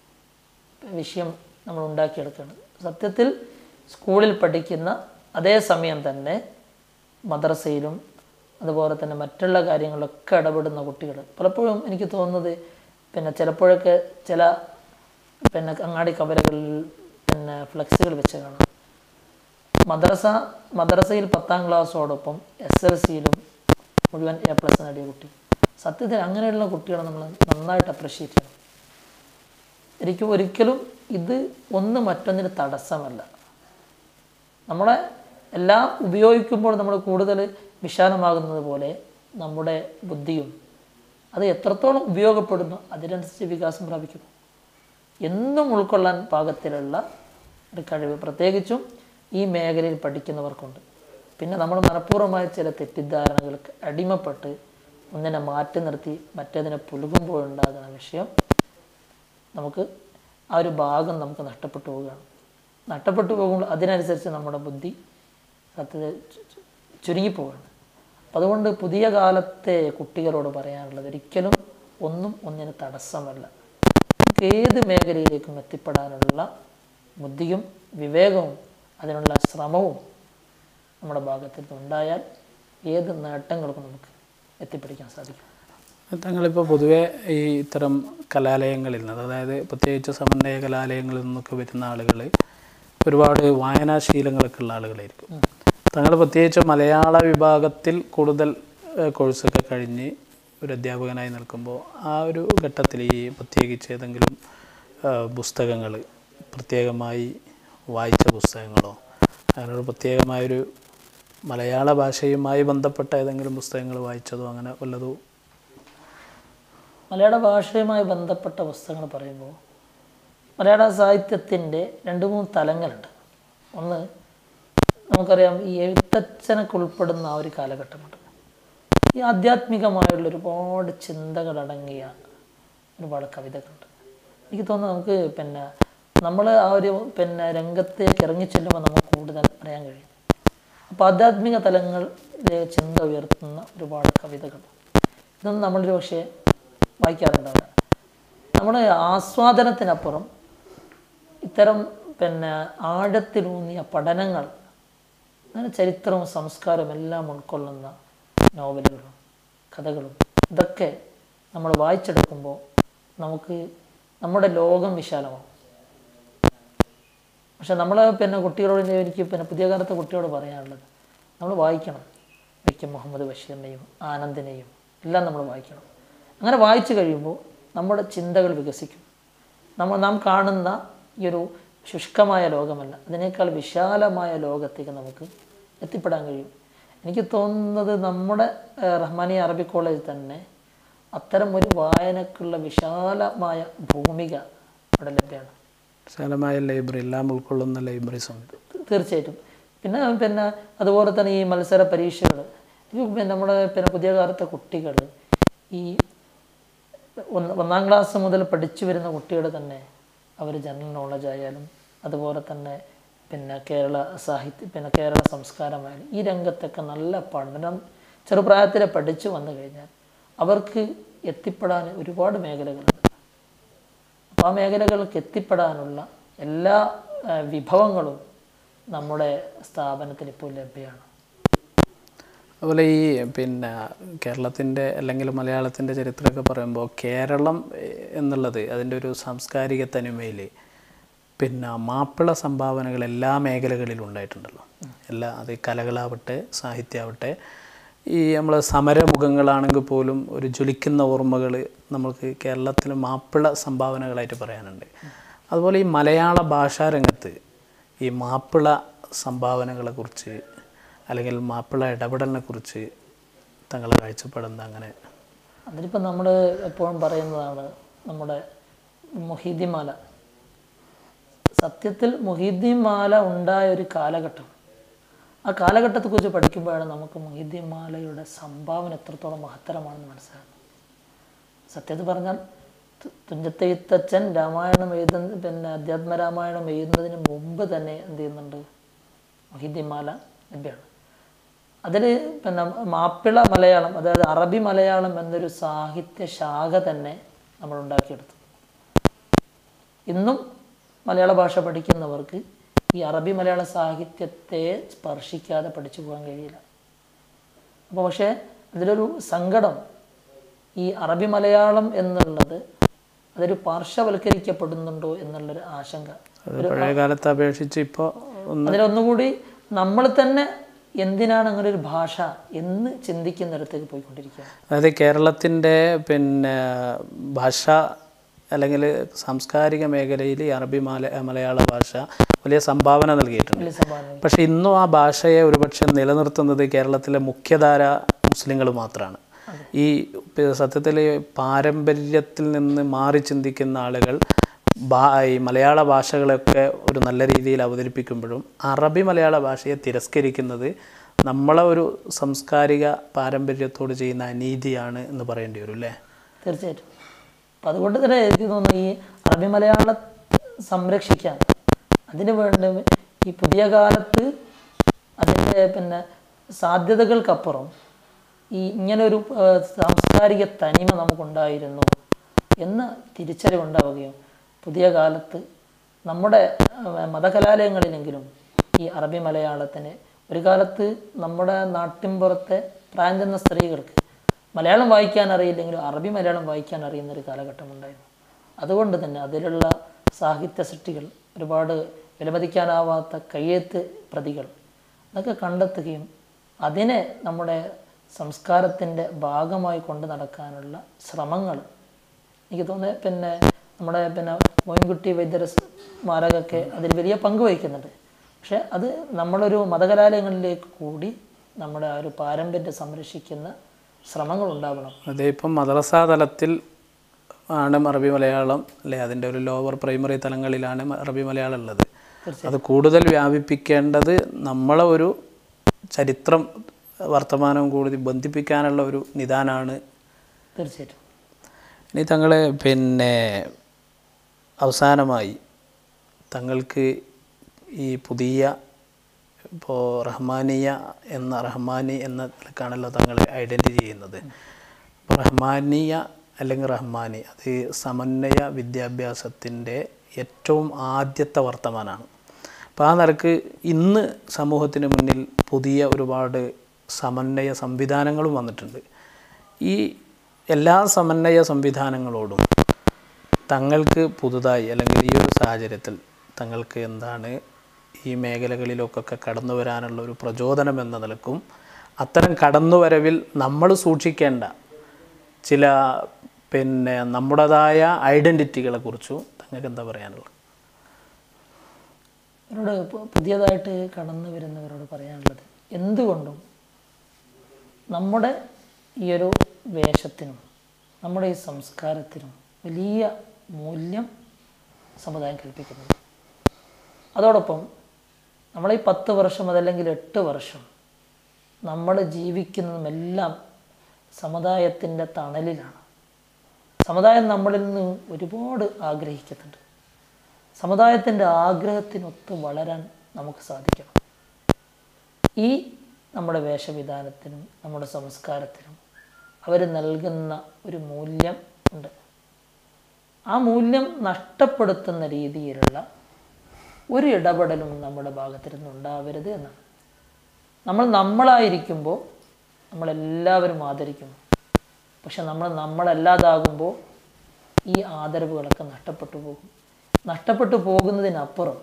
B: വിഷയം നമ്മൾ ഉണ്ടാക്കിയെടുക്കുകയാണ് സത്യത്തിൽ സ്കൂളിൽ പഠിക്കുന്ന അതേ സമയം തന്നെ മദ്രസയിലും അതുപോലെ തന്നെ മറ്റുള്ള കാര്യങ്ങളിലൊക്കെ ഇടപെടുന്ന കുട്ടികൾ പലപ്പോഴും എനിക്ക് തോന്നുന്നത് പിന്നെ ചിലപ്പോഴൊക്കെ ചില പിന്നെ അങ്ങാടി കവലകളിൽ പിന്നെ ഫ്ലെക്സുകൾ വെച്ച് കാണാം മദ്രസ മദ്രസയിൽ പത്താം ക്ലാസ്സോടൊപ്പം എസ് എൽ സിയിലും മുഴുവൻ എ പ്ലസ് നേടിയ കുട്ടി സത്യത്തിൽ അങ്ങനെയുള്ള കുട്ടികളെ നമ്മൾ നന്നായിട്ട് അപ്രിഷ്യേറ്റ് ചെയ്യണം എനിക്ക് ഒരിക്കലും ഇത് ഒന്ന് മറ്റൊന്നിന് തടസ്സമല്ല നമ്മളെ എല്ലാം ഉപയോഗിക്കുമ്പോൾ നമ്മൾ കൂടുതൽ വിശാലമാകുന്നത് പോലെ നമ്മുടെ ബുദ്ധിയും അത് എത്രത്തോളം ഉപയോഗപ്പെടുന്നു അതിനനുസരിച്ച് വികാസം പ്രാപിക്കും എന്നും ഉൾക്കൊള്ളാൻ പാകത്തിലുള്ള ഒരു കഴിവ് പ്രത്യേകിച്ചും ഈ മേഖലയിൽ പഠിക്കുന്നവർക്കുണ്ട് പിന്നെ നമ്മൾ മനഃപൂർവ്വമായ ചില തെറ്റിദ്ധാരണകൾക്ക് അടിമപ്പെട്ട് ഒന്നിനെ മാറ്റി നിർത്തി മറ്റേതിനെ പുലുകുമ്പോഴുണ്ടാകുന്ന വിഷയം നമുക്ക് ആ ഒരു ഭാഗം നമുക്ക് നഷ്ടപ്പെട്ടു പോവുകയാണ് നഷ്ടപ്പെട്ടു പോകുമ്പോൾ അതിനനുസരിച്ച് നമ്മുടെ ബുദ്ധി സത്യത്തിൽ ചു- ചു- ചുരുങ്ങിപ്പോവുകയാണ് അപ്പം അതുകൊണ്ട് പുതിയ കാലത്തെ കുട്ടികളോട് പറയാനുള്ളത് ഒരിക്കലും ഒന്നും ഒന്നിന് തടസ്സമല്ല നമുക്ക് ഏത് മേഖലയിലേക്കും എത്തിപ്പെടാനുള്ള ബുദ്ധിയും വിവേകവും അതിനുള്ള ശ്രമവും നമ്മുടെ ഭാഗത്തിൽ നിന്നുണ്ടായാൽ ഏത് നേട്ടങ്ങൾക്കും നമുക്ക് എത്തിപ്പിടിക്കാൻ സാധിക്കും
A: തങ്ങളിപ്പോൾ പൊതുവേ ഈ ഇത്തരം കലാലയങ്ങളിൽ നിന്ന് അതായത് പ്രത്യേകിച്ച് സമന്വയ കലാലയങ്ങളിൽ നിന്നൊക്കെ വരുന്ന ആളുകൾ ഒരുപാട് വായനാശീലങ്ങളൊക്കെ ഉള്ള ആളുകളായിരിക്കും തങ്ങൾ പ്രത്യേകിച്ച് മലയാള വിഭാഗത്തിൽ കൂടുതൽ ഏഹ്, കോഴ്സൊക്കെ കഴിഞ്ഞ് ഒരു അധ്യാപകനായി നിൽക്കുമ്പോൾ ആ ഒരു ഘട്ടത്തിൽ ഈ പ്രത്യേകിച്ച് ഏതെങ്കിലും പുസ്തകങ്ങൾ പ്രത്യേകമായി വായിച്ച പുസ്തകങ്ങളോ അങ്ങനെ ഒരു പ്രത്യേകമായൊരു മലയാള ഭാഷയുമായി ബന്ധപ്പെട്ട ഏതെങ്കിലും പുസ്തകങ്ങൾ വായിച്ചതോ അങ്ങനെ വല്ലതോ
B: മലയാള ഭാഷയുമായി ബന്ധപ്പെട്ട പുസ്തകങ്ങൾ പറയുമ്പോൾ മലയാള സാഹിത്യത്തിൻ്റെ രണ്ട് മൂന്ന് തലങ്ങളുണ്ട് ഒന്ന് നമുക്കറിയാം ഈ എഴുത്തച്ഛനൊക്കെ ഉൾപ്പെടുന്ന ആ ഒരു കാലഘട്ടമുണ്ട് ഈ ആധ്യാത്മികമായുള്ള ഒരുപാട് ചിന്തകളടങ്ങിയ ഒരുപാട് കവിതകളുണ്ട് എനിക്ക് തോന്നുന്നു നമുക്ക് പിന്നെ നമ്മൾ ആ ഒരു പിന്നെ രംഗത്തേക്ക് ഇറങ്ങിച്ചെല്ലുമ്പോൾ നമുക്ക് കൂടുതൽ അറിയാൻ കഴിയും അപ്പോൾ ആധ്യാത്മിക തലങ്ങളിലെ ചിന്ത ഉയർത്തുന്ന ഒരുപാട് കവിതകൾ ഇതൊന്നും നമ്മളൊരു പക്ഷേ വായിക്കാറുണ്ടാവില്ല നമ്മൾ ആസ്വാദനത്തിനപ്പുറം ഇത്തരം പിന്നെ ആഴത്തിലൂന്നിയ പഠനങ്ങൾ അങ്ങനെ ചരിത്രവും സംസ്കാരവും എല്ലാം ഉൾക്കൊള്ളുന്ന നോവലുകളും കഥകളും ഇതൊക്കെ നമ്മൾ വായിച്ചെടുക്കുമ്പോൾ നമുക്ക് നമ്മുടെ ലോകം വിശാലമാവും പക്ഷെ നമ്മൾ പിന്നെ കുട്ടികളോട് ഞാൻ എനിക്ക് പിന്നെ പുതിയ കാലത്തെ കുട്ടികളോട് പറയാനുള്ളത് നമ്മൾ വായിക്കണം വൈക്കം മുഹമ്മദ് ബഷീറിനെയും ആനന്ദിനെയും എല്ലാം നമ്മൾ വായിക്കണം അങ്ങനെ വായിച്ചു കഴിയുമ്പോൾ നമ്മുടെ ചിന്തകൾ വികസിക്കും നമ്മൾ നാം കാണുന്ന ഈ ഒരു ശുഷ്കമായ ലോകമല്ല അതിനേക്കാൾ വിശാലമായ ലോകത്തേക്ക് നമുക്ക് എത്തിപ്പെടാൻ കഴിയും എനിക്ക് തോന്നുന്നത് നമ്മുടെ ഏഹ്, റഹ്മാനി അറബി കോളേജ് തന്നെ അത്തരം ഒരു വായനക്കുള്ള വിശാലമായ ഭൂമിക അവിടെ ലഭ്യമാണ്
A: വിശാലമായ ലൈബ്രറി എല്ലാം ഉൾക്കൊള്ളുന്ന ലൈബ്രറീസ് ഉണ്ട്
B: തീർച്ചയായിട്ടും പിന്നെ പിന്നെ അതുപോലെ തന്നെ ഈ മത്സര പരീക്ഷകൾ പിന്നെ നമ്മുടെ പിന്നെ പുതിയ കാലത്തെ കുട്ടികൾ ഈ ഒന്ന് ഒന്നാം ക്ലാസ് മുതൽ പഠിച്ചു വരുന്ന കുട്ടികൾ തന്നെ അവർ ജനറൽ നോളജ് ആയാലും അതുപോലെ തന്നെ പിന്നെ കേരള സാഹിത്യ പിന്നെ കേരള സംസ്കാരമായാലും ഈ രംഗത്തൊക്കെ നല്ല പഠനം ചെറുപ്രായത്തിൽ പഠിച്ചു വന്നു കഴിഞ്ഞാൽ അവർക്ക് എത്തിപ്പെടാൻ ഒരുപാട് മേഖലകളുണ്ട് അപ്പോൾ ആ മേഖലകൾക്ക് എത്തിപ്പെടാനുള്ള എല്ലാ ആ, വിഭവങ്ങളും നമ്മുടെ സ്ഥാപനത്തിൽ ഇപ്പോൾ ലഭ്യമാണ്
A: അതുപോലെ ഈ പിന്നെ കേരളത്തിൻ്റെ അല്ലെങ്കിൽ മലയാളത്തിൻ്റെ ചരിത്രമൊക്കെ പറയുമ്പോൾ കേരളം എ- എന്നുള്ളത് അതിൻ്റെ ഒരു സാംസ്കാരിക തനിമയിൽ പിന്നെ മാപ്പിള സംഭാവനകൾ എല്ലാ മേഖലകളിലും ഉണ്ടായിട്ടുണ്ടല്ലോ എല്ലാ അത് കലകളാവട്ടെ സാഹിത്യമാവട്ടെ ഈ നമ്മൾ സമരമുഖങ്ങളാണെങ്കിൽ പോലും ഒരു ജ്വലിക്കുന്ന ഓർമ്മകൾ നമുക്ക് കേരളത്തിൽ മാപ്പിള സംഭാവനകളായിട്ട് പറയാനുണ്ട് അതുപോലെ ഈ മലയാള ഭാഷാരംഗത്ത് ഈ മാപ്പിള സംഭാവനകളെക്കുറിച്ച് അല്ലെങ്കിൽ മാപ്പിള ഇടപെടലിനെ കുറിച്ച് തങ്ങളെ കാഴ്ചപ്പെടുന്ന അങ്ങനെ
B: അതിലിപ്പോൾ നമ്മൾ എപ്പോഴും പറയുന്നതാണ് നമ്മുടെ മൊഹീദ്ദിമാല സത്യത്തിൽ മൊഹീദ്ദിമാല ഉണ്ടായ ഒരു കാലഘട്ടം ആ കാലഘട്ടത്തെക്കുറിച്ച് പഠിക്കുമ്പോഴാണ് നമുക്ക് മൊഹീദ്ദിമാലയുടെ സംഭാവന എത്രത്തോളം മഹത്തരമാണെന്ന് മനസ്സിലാകുന്നത് സത്യത്തിൽ പറഞ്ഞാൽ തു- തുഞ്ചത്തെഴുത്തച്ഛൻ രാമായണം എഴുതുന്ന പിന്നെ അധ്യാത്മരാമായണം എഴുതുന്നതിന് മുമ്പ് തന്നെ എന്ത് ചെയ്യുന്നുണ്ട് മൊഹീദ്ദിമാല ലഭ്യമാണ് അതിൽ പിന്നെ മാപ്പിള മലയാളം അതായത് അറബി മലയാളം എന്നൊരു സാഹിത്യ ശാഖ തന്നെ നമ്മൾ ഉണ്ടാക്കിയെടുത്തു ഇന്നും മലയാള ഭാഷ പഠിക്കുന്നവർക്ക് ഈ അറബി മലയാള സാഹിത്യത്തെ സ്പർശിക്കാതെ പഠിച്ചു പോകാൻ കഴിയില്ല അപ്പോൾ പക്ഷേ അതിലൊരു സങ്കടം ഈ അറബി മലയാളം എന്നുള്ളത് അതൊരു പാർശ്വവൽക്കരിക്കപ്പെടുന്നുണ്ടോ എന്നുള്ളൊരു ആശങ്ക
A: അത് പഴയ കാലത്തെ അപേക്ഷിച്ച് ഇപ്പോൾ ഒന്ന്
B: അതിലൊന്നുകൂടി നമ്മൾ തന്നെ എന്തിനാണ് അങ്ങനെ ഒരു ഭാഷ എന്ന് ചിന്തിക്കുന്നിടത്തേക്ക് പോയിക്കൊണ്ടിരിക്കുകയാണ്
A: അതായത് കേരളത്തിൻ്റെ പിന്നെ ഭാഷ അല്ലെങ്കിൽ സാംസ്കാരിക മേഖലയിൽ ഈ അറബി മല മലയാള ഭാഷ വലിയ സംഭാവന നൽകിയിട്ടുണ്ട്
B: വലിയ സംഭാവന
A: പക്ഷെ ഇന്നും ആ ഭാഷയെ ഒരുപക്ഷെ നിലനിർത്തുന്നത് കേരളത്തിലെ മുഖ്യധാര മുസ്ലിങ്ങൾ മാത്രമാണ് ഈ സത്യത്തിൽ പാരമ്പര്യത്തിൽ നിന്ന് മാറി ചിന്തിക്കുന്ന ആളുകൾ ഭാ ഈ മലയാള ഭാഷകളൊക്കെ ഒരു നല്ല രീതിയിൽ അവതരിപ്പിക്കുമ്പോഴും അറബി മലയാള ഭാഷയെ തിരസ്കരിക്കുന്നത് നമ്മളെ ഒരു സാംസ്കാരിക പാരമ്പര്യത്തോട് ചെയ്യുന്ന അനീതിയാണ് എന്ന് പറയേണ്ടി വരും അല്ലേ
B: തീർച്ചയായിട്ടും അപ്പം അതുകൊണ്ട് തന്നെ എനിക്ക് തോന്നുന്നു ഈ അറബി മലയാളം സംരക്ഷിക്കാൻ അതിന് വേണ്ട ഈ പുതിയ കാലത്ത് അതിൻ്റെ പിന്നെ സാധ്യതകൾക്കപ്പുറം ഈ ഇങ്ങനൊരു ആ, സാംസ്കാരിക തനിമ നമുക്കുണ്ടായിരുന്നു എന്ന തിരിച്ചറിവുണ്ടാവുകയും പുതിയ കാലത്ത് നമ്മുടെ ആ, മതകലാലയങ്ങളിലെങ്കിലും ഈ അറബി മലയാളത്തിന് ഒരു കാലത്ത് നമ്മുടെ നാട്ടിൻപുറത്തെ പ്രായം ചെന്ന സ്ത്രീകൾക്ക് മലയാളം വായിക്കാൻ അറിയില്ലെങ്കിലും അറബി മലയാളം വായിക്കാൻ അറിയുന്ന ഒരു കാലഘട്ടം ഉണ്ടായിരുന്നു അതുകൊണ്ട് തന്നെ അതിലുള്ള സാഹിത്യ സൃഷ്ടികൾ ഒരുപാട് വിലമതിക്കാനാവാത്ത കയ്യെഴുത്ത് പ്രതികൾ അതൊക്കെ കണ്ടെത്തുകയും അതിനെ നമ്മുടെ സംസ്കാരത്തിൻ്റെ ഭാഗമായി കൊണ്ട് നടക്കാനുള്ള ശ്രമങ്ങൾ എനിക്ക് തോന്നുന്നത് പിന്നെ നമ്മുടെ പിന്നെ മോയിൻകുട്ടി വൈദ്യര സ്മാരകമൊക്കെ അതിൽ വലിയ പങ്ക് വഹിക്കുന്നുണ്ട് പക്ഷെ അത് നമ്മളൊരു മതകലാലയങ്ങളിലേക്ക് കൂടി നമ്മുടെ ആ ഒരു പാരമ്പര്യം സംരക്ഷിക്കുന്ന ശ്രമങ്ങൾ ഉണ്ടാവണം
A: അതെ ഇപ്പം മദ്രസാ തലത്തിൽ ആണ് അറബി മലയാളം അല്ലെ അതിൻ്റെ ഒരു ലോവർ പ്രൈമറി തലങ്ങളിലാണ് മ- അറബി മലയാളം ഉള്ളത് അത് കൂടുതൽ വ്യാപിപ്പിക്കേണ്ടത് നമ്മളെ ഒരു ചരിത്രം വർത്തമാനവും കൂടുതൽ ബന്ധിപ്പിക്കാനുള്ള ഒരു നിദാനാണ്
B: തീർച്ചയായിട്ടും
A: ഇനി തങ്ങൾ പിന്നെ അവസാനമായി തങ്ങൾക്ക് ഈ പുതിയ ഇപ്പോൾ റഹ്മാനിയ എന്ന റഹ്മാനി എന്ന നിലക്കാണല്ലോ തങ്ങൾ ഐഡൻറ്റിറ്റി ചെയ്യുന്നത് അപ്പോൾ റഹ്മാനിയ അല്ലെങ്കിൽ റഹ്മാനി അത് സമന്വയ വിദ്യാഭ്യാസത്തിൻ്റെ ഏറ്റവും ആദ്യത്തെ വർത്തമാനമാണ് അപ്പോൾ ആ നിലക്ക് ഇന്ന് സമൂഹത്തിന് മുന്നിൽ പുതിയ ഒരുപാട് സമന്വയ സംവിധാനങ്ങളും വന്നിട്ടുണ്ട് ഈ എല്ലാ സമന്വയ സംവിധാനങ്ങളോടും തങ്ങൾക്ക് പുതുതായി അല്ലെങ്കിൽ ഈ ഒരു സാഹചര്യത്തിൽ തങ്ങൾക്ക് എന്താണ് ഈ മേഖലകളിലൊക്കെ കടന്നു വരാനുള്ള ഒരു പ്രചോദനം എന്ന നിലക്കും അത്തരം കടന്നുവരവിൽ നമ്മൾ സൂക്ഷിക്കേണ്ട ചില പിന്നെ നമ്മുടേതായ ഐഡൻറ്റിറ്റികളെ കുറിച്ചും തങ്ങൾക്ക് എന്താ പറയാനുള്ളത്
B: അവരോട് പു- പുതിയതായിട്ട് കടന്നു വരുന്നവരോട് പറയാനുള്ളത് എന്തുകൊണ്ടും നമ്മുടെ ഈ ഒരു വേഷത്തിനും നമ്മുടെ ഈ സംസ്കാരത്തിനും വലിയ മൂല്യം സമുദായം കൽപ്പിക്കുന്നുണ്ട് അതോടൊപ്പം നമ്മളീ പത്ത് വർഷം അതല്ലെങ്കിൽ എട്ട് വർഷം നമ്മൾ ജീവിക്കുന്നതുമെല്ലാം സമുദായത്തിൻ്റെ തണലിലാണ് സമുദായം നമ്മളിൽ നിന്ന് ഒരുപാട് ആഗ്രഹിക്കുന്നുണ്ട് സമുദായത്തിൻ്റെ ആഗ്രഹത്തിനൊത്ത് വളരാൻ നമുക്ക് സാധിക്കണം ഈ നമ്മുടെ വേഷവിധാനത്തിനും നമ്മുടെ സംസ്കാരത്തിനും അവർ നൽകുന്ന ഒരു മൂല്യം ഉണ്ട് ആ മൂല്യം നഷ്ടപ്പെടുത്തുന്ന രീതിയിലുള്ള ഒരു ഇടപെടലും നമ്മുടെ ഭാഗത്തു നിന്നുണ്ടാവരുത് എന്നാണ് നമ്മൾ നമ്മളായിരിക്കുമ്പോൾ നമ്മളെല്ലാവരും ആദരിക്കുന്നു പക്ഷെ നമ്മൾ നമ്മളല്ലാതാകുമ്പോൾ ഈ ആദരവുകളൊക്കെ നഷ്ടപ്പെട്ടു പോകും നഷ്ടപ്പെട്ടു പോകുന്നതിനപ്പുറം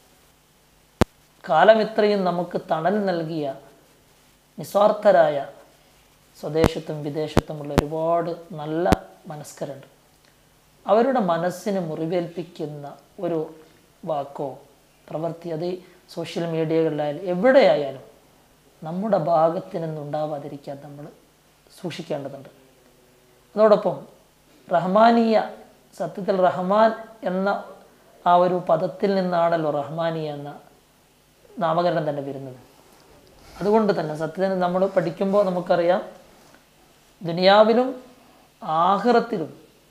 B: കാലം ഇത്രയും നമുക്ക് തണൽ നൽകിയ നിസ്വാർത്ഥരായ സ്വദേശത്തും വിദേശത്തുമുള്ള ഒരുപാട് നല്ല മനസ്കരുണ്ട് അവരുടെ മനസ്സിന് മുറിവേൽപ്പിക്കുന്ന ഒരു വാക്കോ പ്രവൃത്തി അത് സോഷ്യൽ മീഡിയകളിലായാലും എവിടെയായാലും നമ്മുടെ ഭാഗത്തു നിന്നുണ്ടാവാതിരിക്കാൻ നമ്മൾ സൂക്ഷിക്കേണ്ടതുണ്ട് അതോടൊപ്പം റഹ്മാനിയ സത്യത്തിൽ റഹ്മാൻ എന്ന ആ ഒരു പദത്തിൽ നിന്നാണല്ലോ റഹ്മാനിയ എന്ന നാമകരണം തന്നെ വരുന്നത് അതുകൊണ്ട് തന്നെ സത്യത്തിന് നമ്മൾ പഠിക്കുമ്പോൾ നമുക്കറിയാം ദുനിയാവിലും ആഹ്റത്തിലും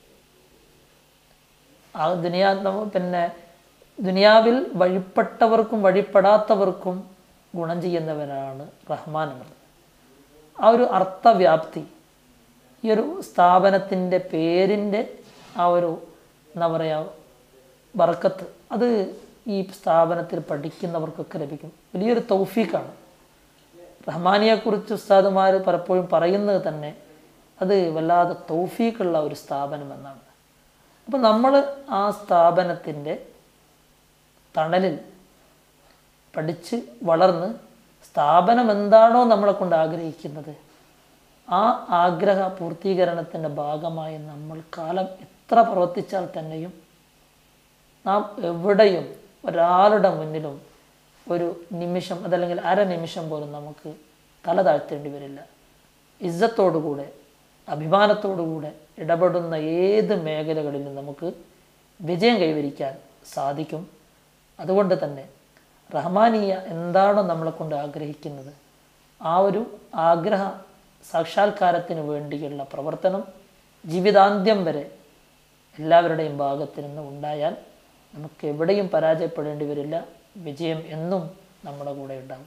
B: ആ ദുനിയാ നമ്മ- പിന്നെ ദുനിയാവിൽ വഴിപ്പെട്ടവർക്കും വഴിപ്പെടാത്തവർക്കും ഗുണം ചെയ്യുന്നവരാണ് റഹ്മാൻ എന്നത് ആ ഒരു അർത്ഥവ്യാപ്തി ഈ ഒരു സ്ഥാപനത്തിൻ്റെ പേരിൻ്റെ ആ ഒരു എന്താ പറയുക ബർക്കത്ത് അത് ഈ സ്ഥാപനത്തിൽ പഠിക്കുന്നവർക്കൊക്കെ ലഭിക്കും വലിയൊരു തൗഫീഖാണ് റഹ്മാനിയെക്കുറിച്ച് ഉസ്താദുമാർ പലപ്പോഴും പറയുന്നത് തന്നെ അത് വല്ലാതെ തൗഫീഖുള്ള ഒരു സ്ഥാപനം എന്നാണ് അപ്പം നമ്മൾ ആ സ്ഥാപനത്തിൻ്റെ തണലിൽ പഠിച്ച് വളർന്ന് സ്ഥാപനം എന്താണോ നമ്മളെ കൊണ്ട് ആഗ്രഹിക്കുന്നത് ആ ആഗ്രഹ പൂർത്തീകരണത്തിൻ്റെ ഭാഗമായി നമ്മൾ കാലം എത്ര പ്രവർത്തിച്ചാൽ തന്നെയും നാം എവിടെയും ഒരാളുടെ മുന്നിലും ഒരു നിമിഷം അതല്ലെങ്കിൽ അര നിമിഷം പോലും നമുക്ക് തല താഴ്ത്തേണ്ടി വരില്ല ഇജ്ജത്തോടുകൂടെ അഭിമാനത്തോടുകൂടെ ഇടപെടുന്ന ഏത് മേഖലകളിലും നമുക്ക് വിജയം കൈവരിക്കാൻ സാധിക്കും അതുകൊണ്ട് തന്നെ റഹ്മാനീയ എന്താണോ നമ്മളെ കൊണ്ട് ആഗ്രഹിക്കുന്നത് ആ ഒരു ആഗ്രഹ സാക്ഷാത്കാരത്തിന് വേണ്ടിയുള്ള പ്രവർത്തനം ജീവിതാന്ത്യം വരെ എല്ലാവരുടെയും ഭാഗത്തു നിന്ന് ഉണ്ടായാൽ നമുക്ക് എവിടെയും പരാജയപ്പെടേണ്ടി വരില്ല വിജയം എന്നും നമ്മുടെ കൂടെ ഉണ്ടാകും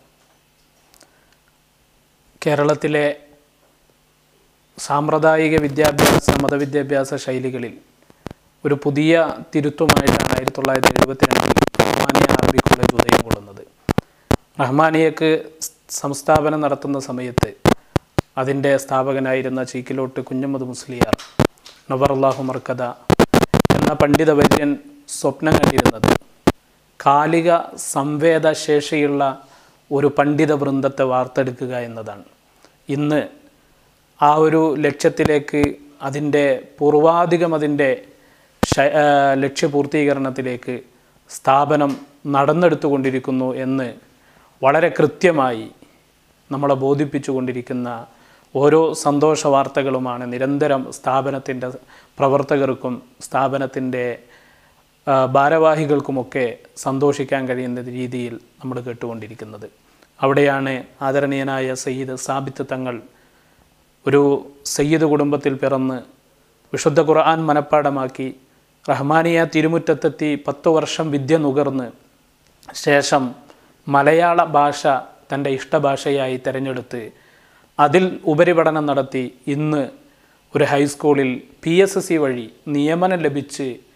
A: കേരളത്തിലെ സാമ്പ്രദായിക വിദ്യാഭ്യാസ മതവിദ്യാഭ്യാസ ശൈലികളിൽ ഒരു പുതിയ തിരുത്തുമായിട്ടാണ് ആയിരത്തി തൊള്ളായിരത്തി എഴുപത്തിരണ്ടിൽ റഹ്മാനിയ അറബി കോളേജ് ഉദയം കൊള്ളുന്നത് റഹ്മാനിയക്ക് സംസ്ഥാപനം നടത്തുന്ന സമയത്ത് അതിൻ്റെ സ്ഥാപകനായിരുന്ന ചീക്കിലോട്ട് കുഞ്ഞമ്മദ് മുസ്ലിയാർ നവറുല്ലാഹു മർക്കദ എന്ന പണ്ഡിത വര്യൻ സ്വപ്നം കണ്ടിരുന്നത് കാലിക സംവേദശേഷിയുള്ള ഒരു പണ്ഡിത വൃന്ദത്തെ വാർത്തെടുക്കുക എന്നതാണ് ഇന്ന് ആ ഒരു ലക്ഷ്യത്തിലേക്ക് അതിൻ്റെ പൂർവാധികം അതിൻ്റെ ശ- ആ, ലക്ഷ്യപൂർത്തീകരണത്തിലേക്ക് സ്ഥാപനം നടന്നെടുത്തുകൊണ്ടിരിക്കുന്നു എന്ന് വളരെ കൃത്യമായി നമ്മളെ ബോധിപ്പിച്ചു കൊണ്ടിരിക്കുന്ന ഓരോ സന്തോഷ വാർത്തകളുമാണ് നിരന്തരം സ്ഥാപനത്തിൻ്റെ പ്രവർത്തകർക്കും സ്ഥാപനത്തിൻ്റെ ആ, ഭാരവാഹികൾക്കുമൊക്കെ സന്തോഷിക്കാൻ കഴിയുന്ന രീതിയിൽ നമ്മൾ കേട്ടുകൊണ്ടിരിക്കുന്നത് അവിടെയാണ് ആദരണീയനായ സയ്യിദ് സാബിത്ത് തങ്ങൾ ഒരു സയ്യിദ് കുടുംബത്തിൽ പിറന്ന് വിശുദ്ധ ഖുർആൻ മനഃപ്പാടമാക്കി റഹ്മാനിയ തിരുമുറ്റത്തെത്തി പത്തു വർഷം വിദ്യ നുകർന്ന് ശേഷം മലയാള ഭാഷ തൻ്റെ ഇഷ്ടഭാഷയായി തിരഞ്ഞെടുത്ത് അതിൽ ഉപരിപഠനം നടത്തി ഇന്ന് ഒരു ഹൈസ്കൂളിൽ പി എസ് സി വഴി നിയമനം ലഭിച്ച്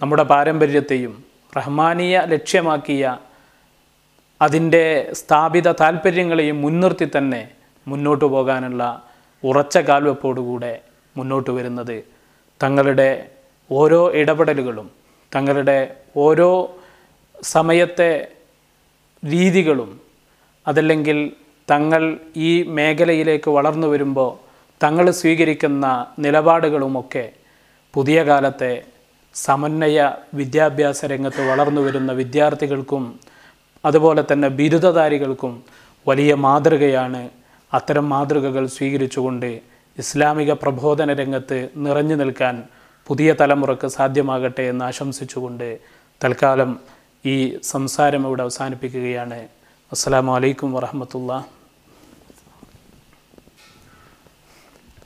A: നമ്മുടെ പാരമ്പര്യത്തെയും റഹ്മാനീയ ലക്ഷ്യമാക്കിയ അതിൻ്റെ സ്ഥാപിത താല്പര്യങ്ങളെയും മുൻനിർത്തി തന്നെ മുന്നോട്ട് പോകാനുള്ള ഉറച്ച കാൽവെപ്പോടുകൂടെ മുന്നോട്ട് വരുന്നത് തങ്ങളുടെ ഓരോ ഇടപെടലുകളും തങ്ങളുടെ ഓരോ സമയത്തെ രീതികളും അതല്ലെങ്കിൽ തങ്ങൾ ഈ മേഖലയിലേക്ക് വളർന്നു വരുമ്പോൾ തങ്ങൾ സ്വീകരിക്കുന്ന നിലപാടുകളുമൊക്കെ പുതിയ കാലത്തെ സമന്വയ വിദ്യാഭ്യാസ രംഗത്ത് വളർന്നു വരുന്ന വിദ്യാർത്ഥികൾക്കും അതുപോലെ തന്നെ ബിരുദധാരികൾക്കും വലിയ മാതൃകയാണ് അത്തരം മാതൃകകൾ സ്വീകരിച്ചുകൊണ്ട് ഇസ്ലാമിക പ്രബോധന രംഗത്ത് നിറഞ്ഞു നിൽക്കാൻ പുതിയ തലമുറക്ക് സാധ്യമാകട്ടെ എന്ന് ആശംസിച്ചുകൊണ്ട് തൽക്കാലം ഈ സംസാരം ഇവിടെ അവസാനിപ്പിക്കുകയാണ് അസ്സാം വലൈക്കും വറഹമത്തുള്ള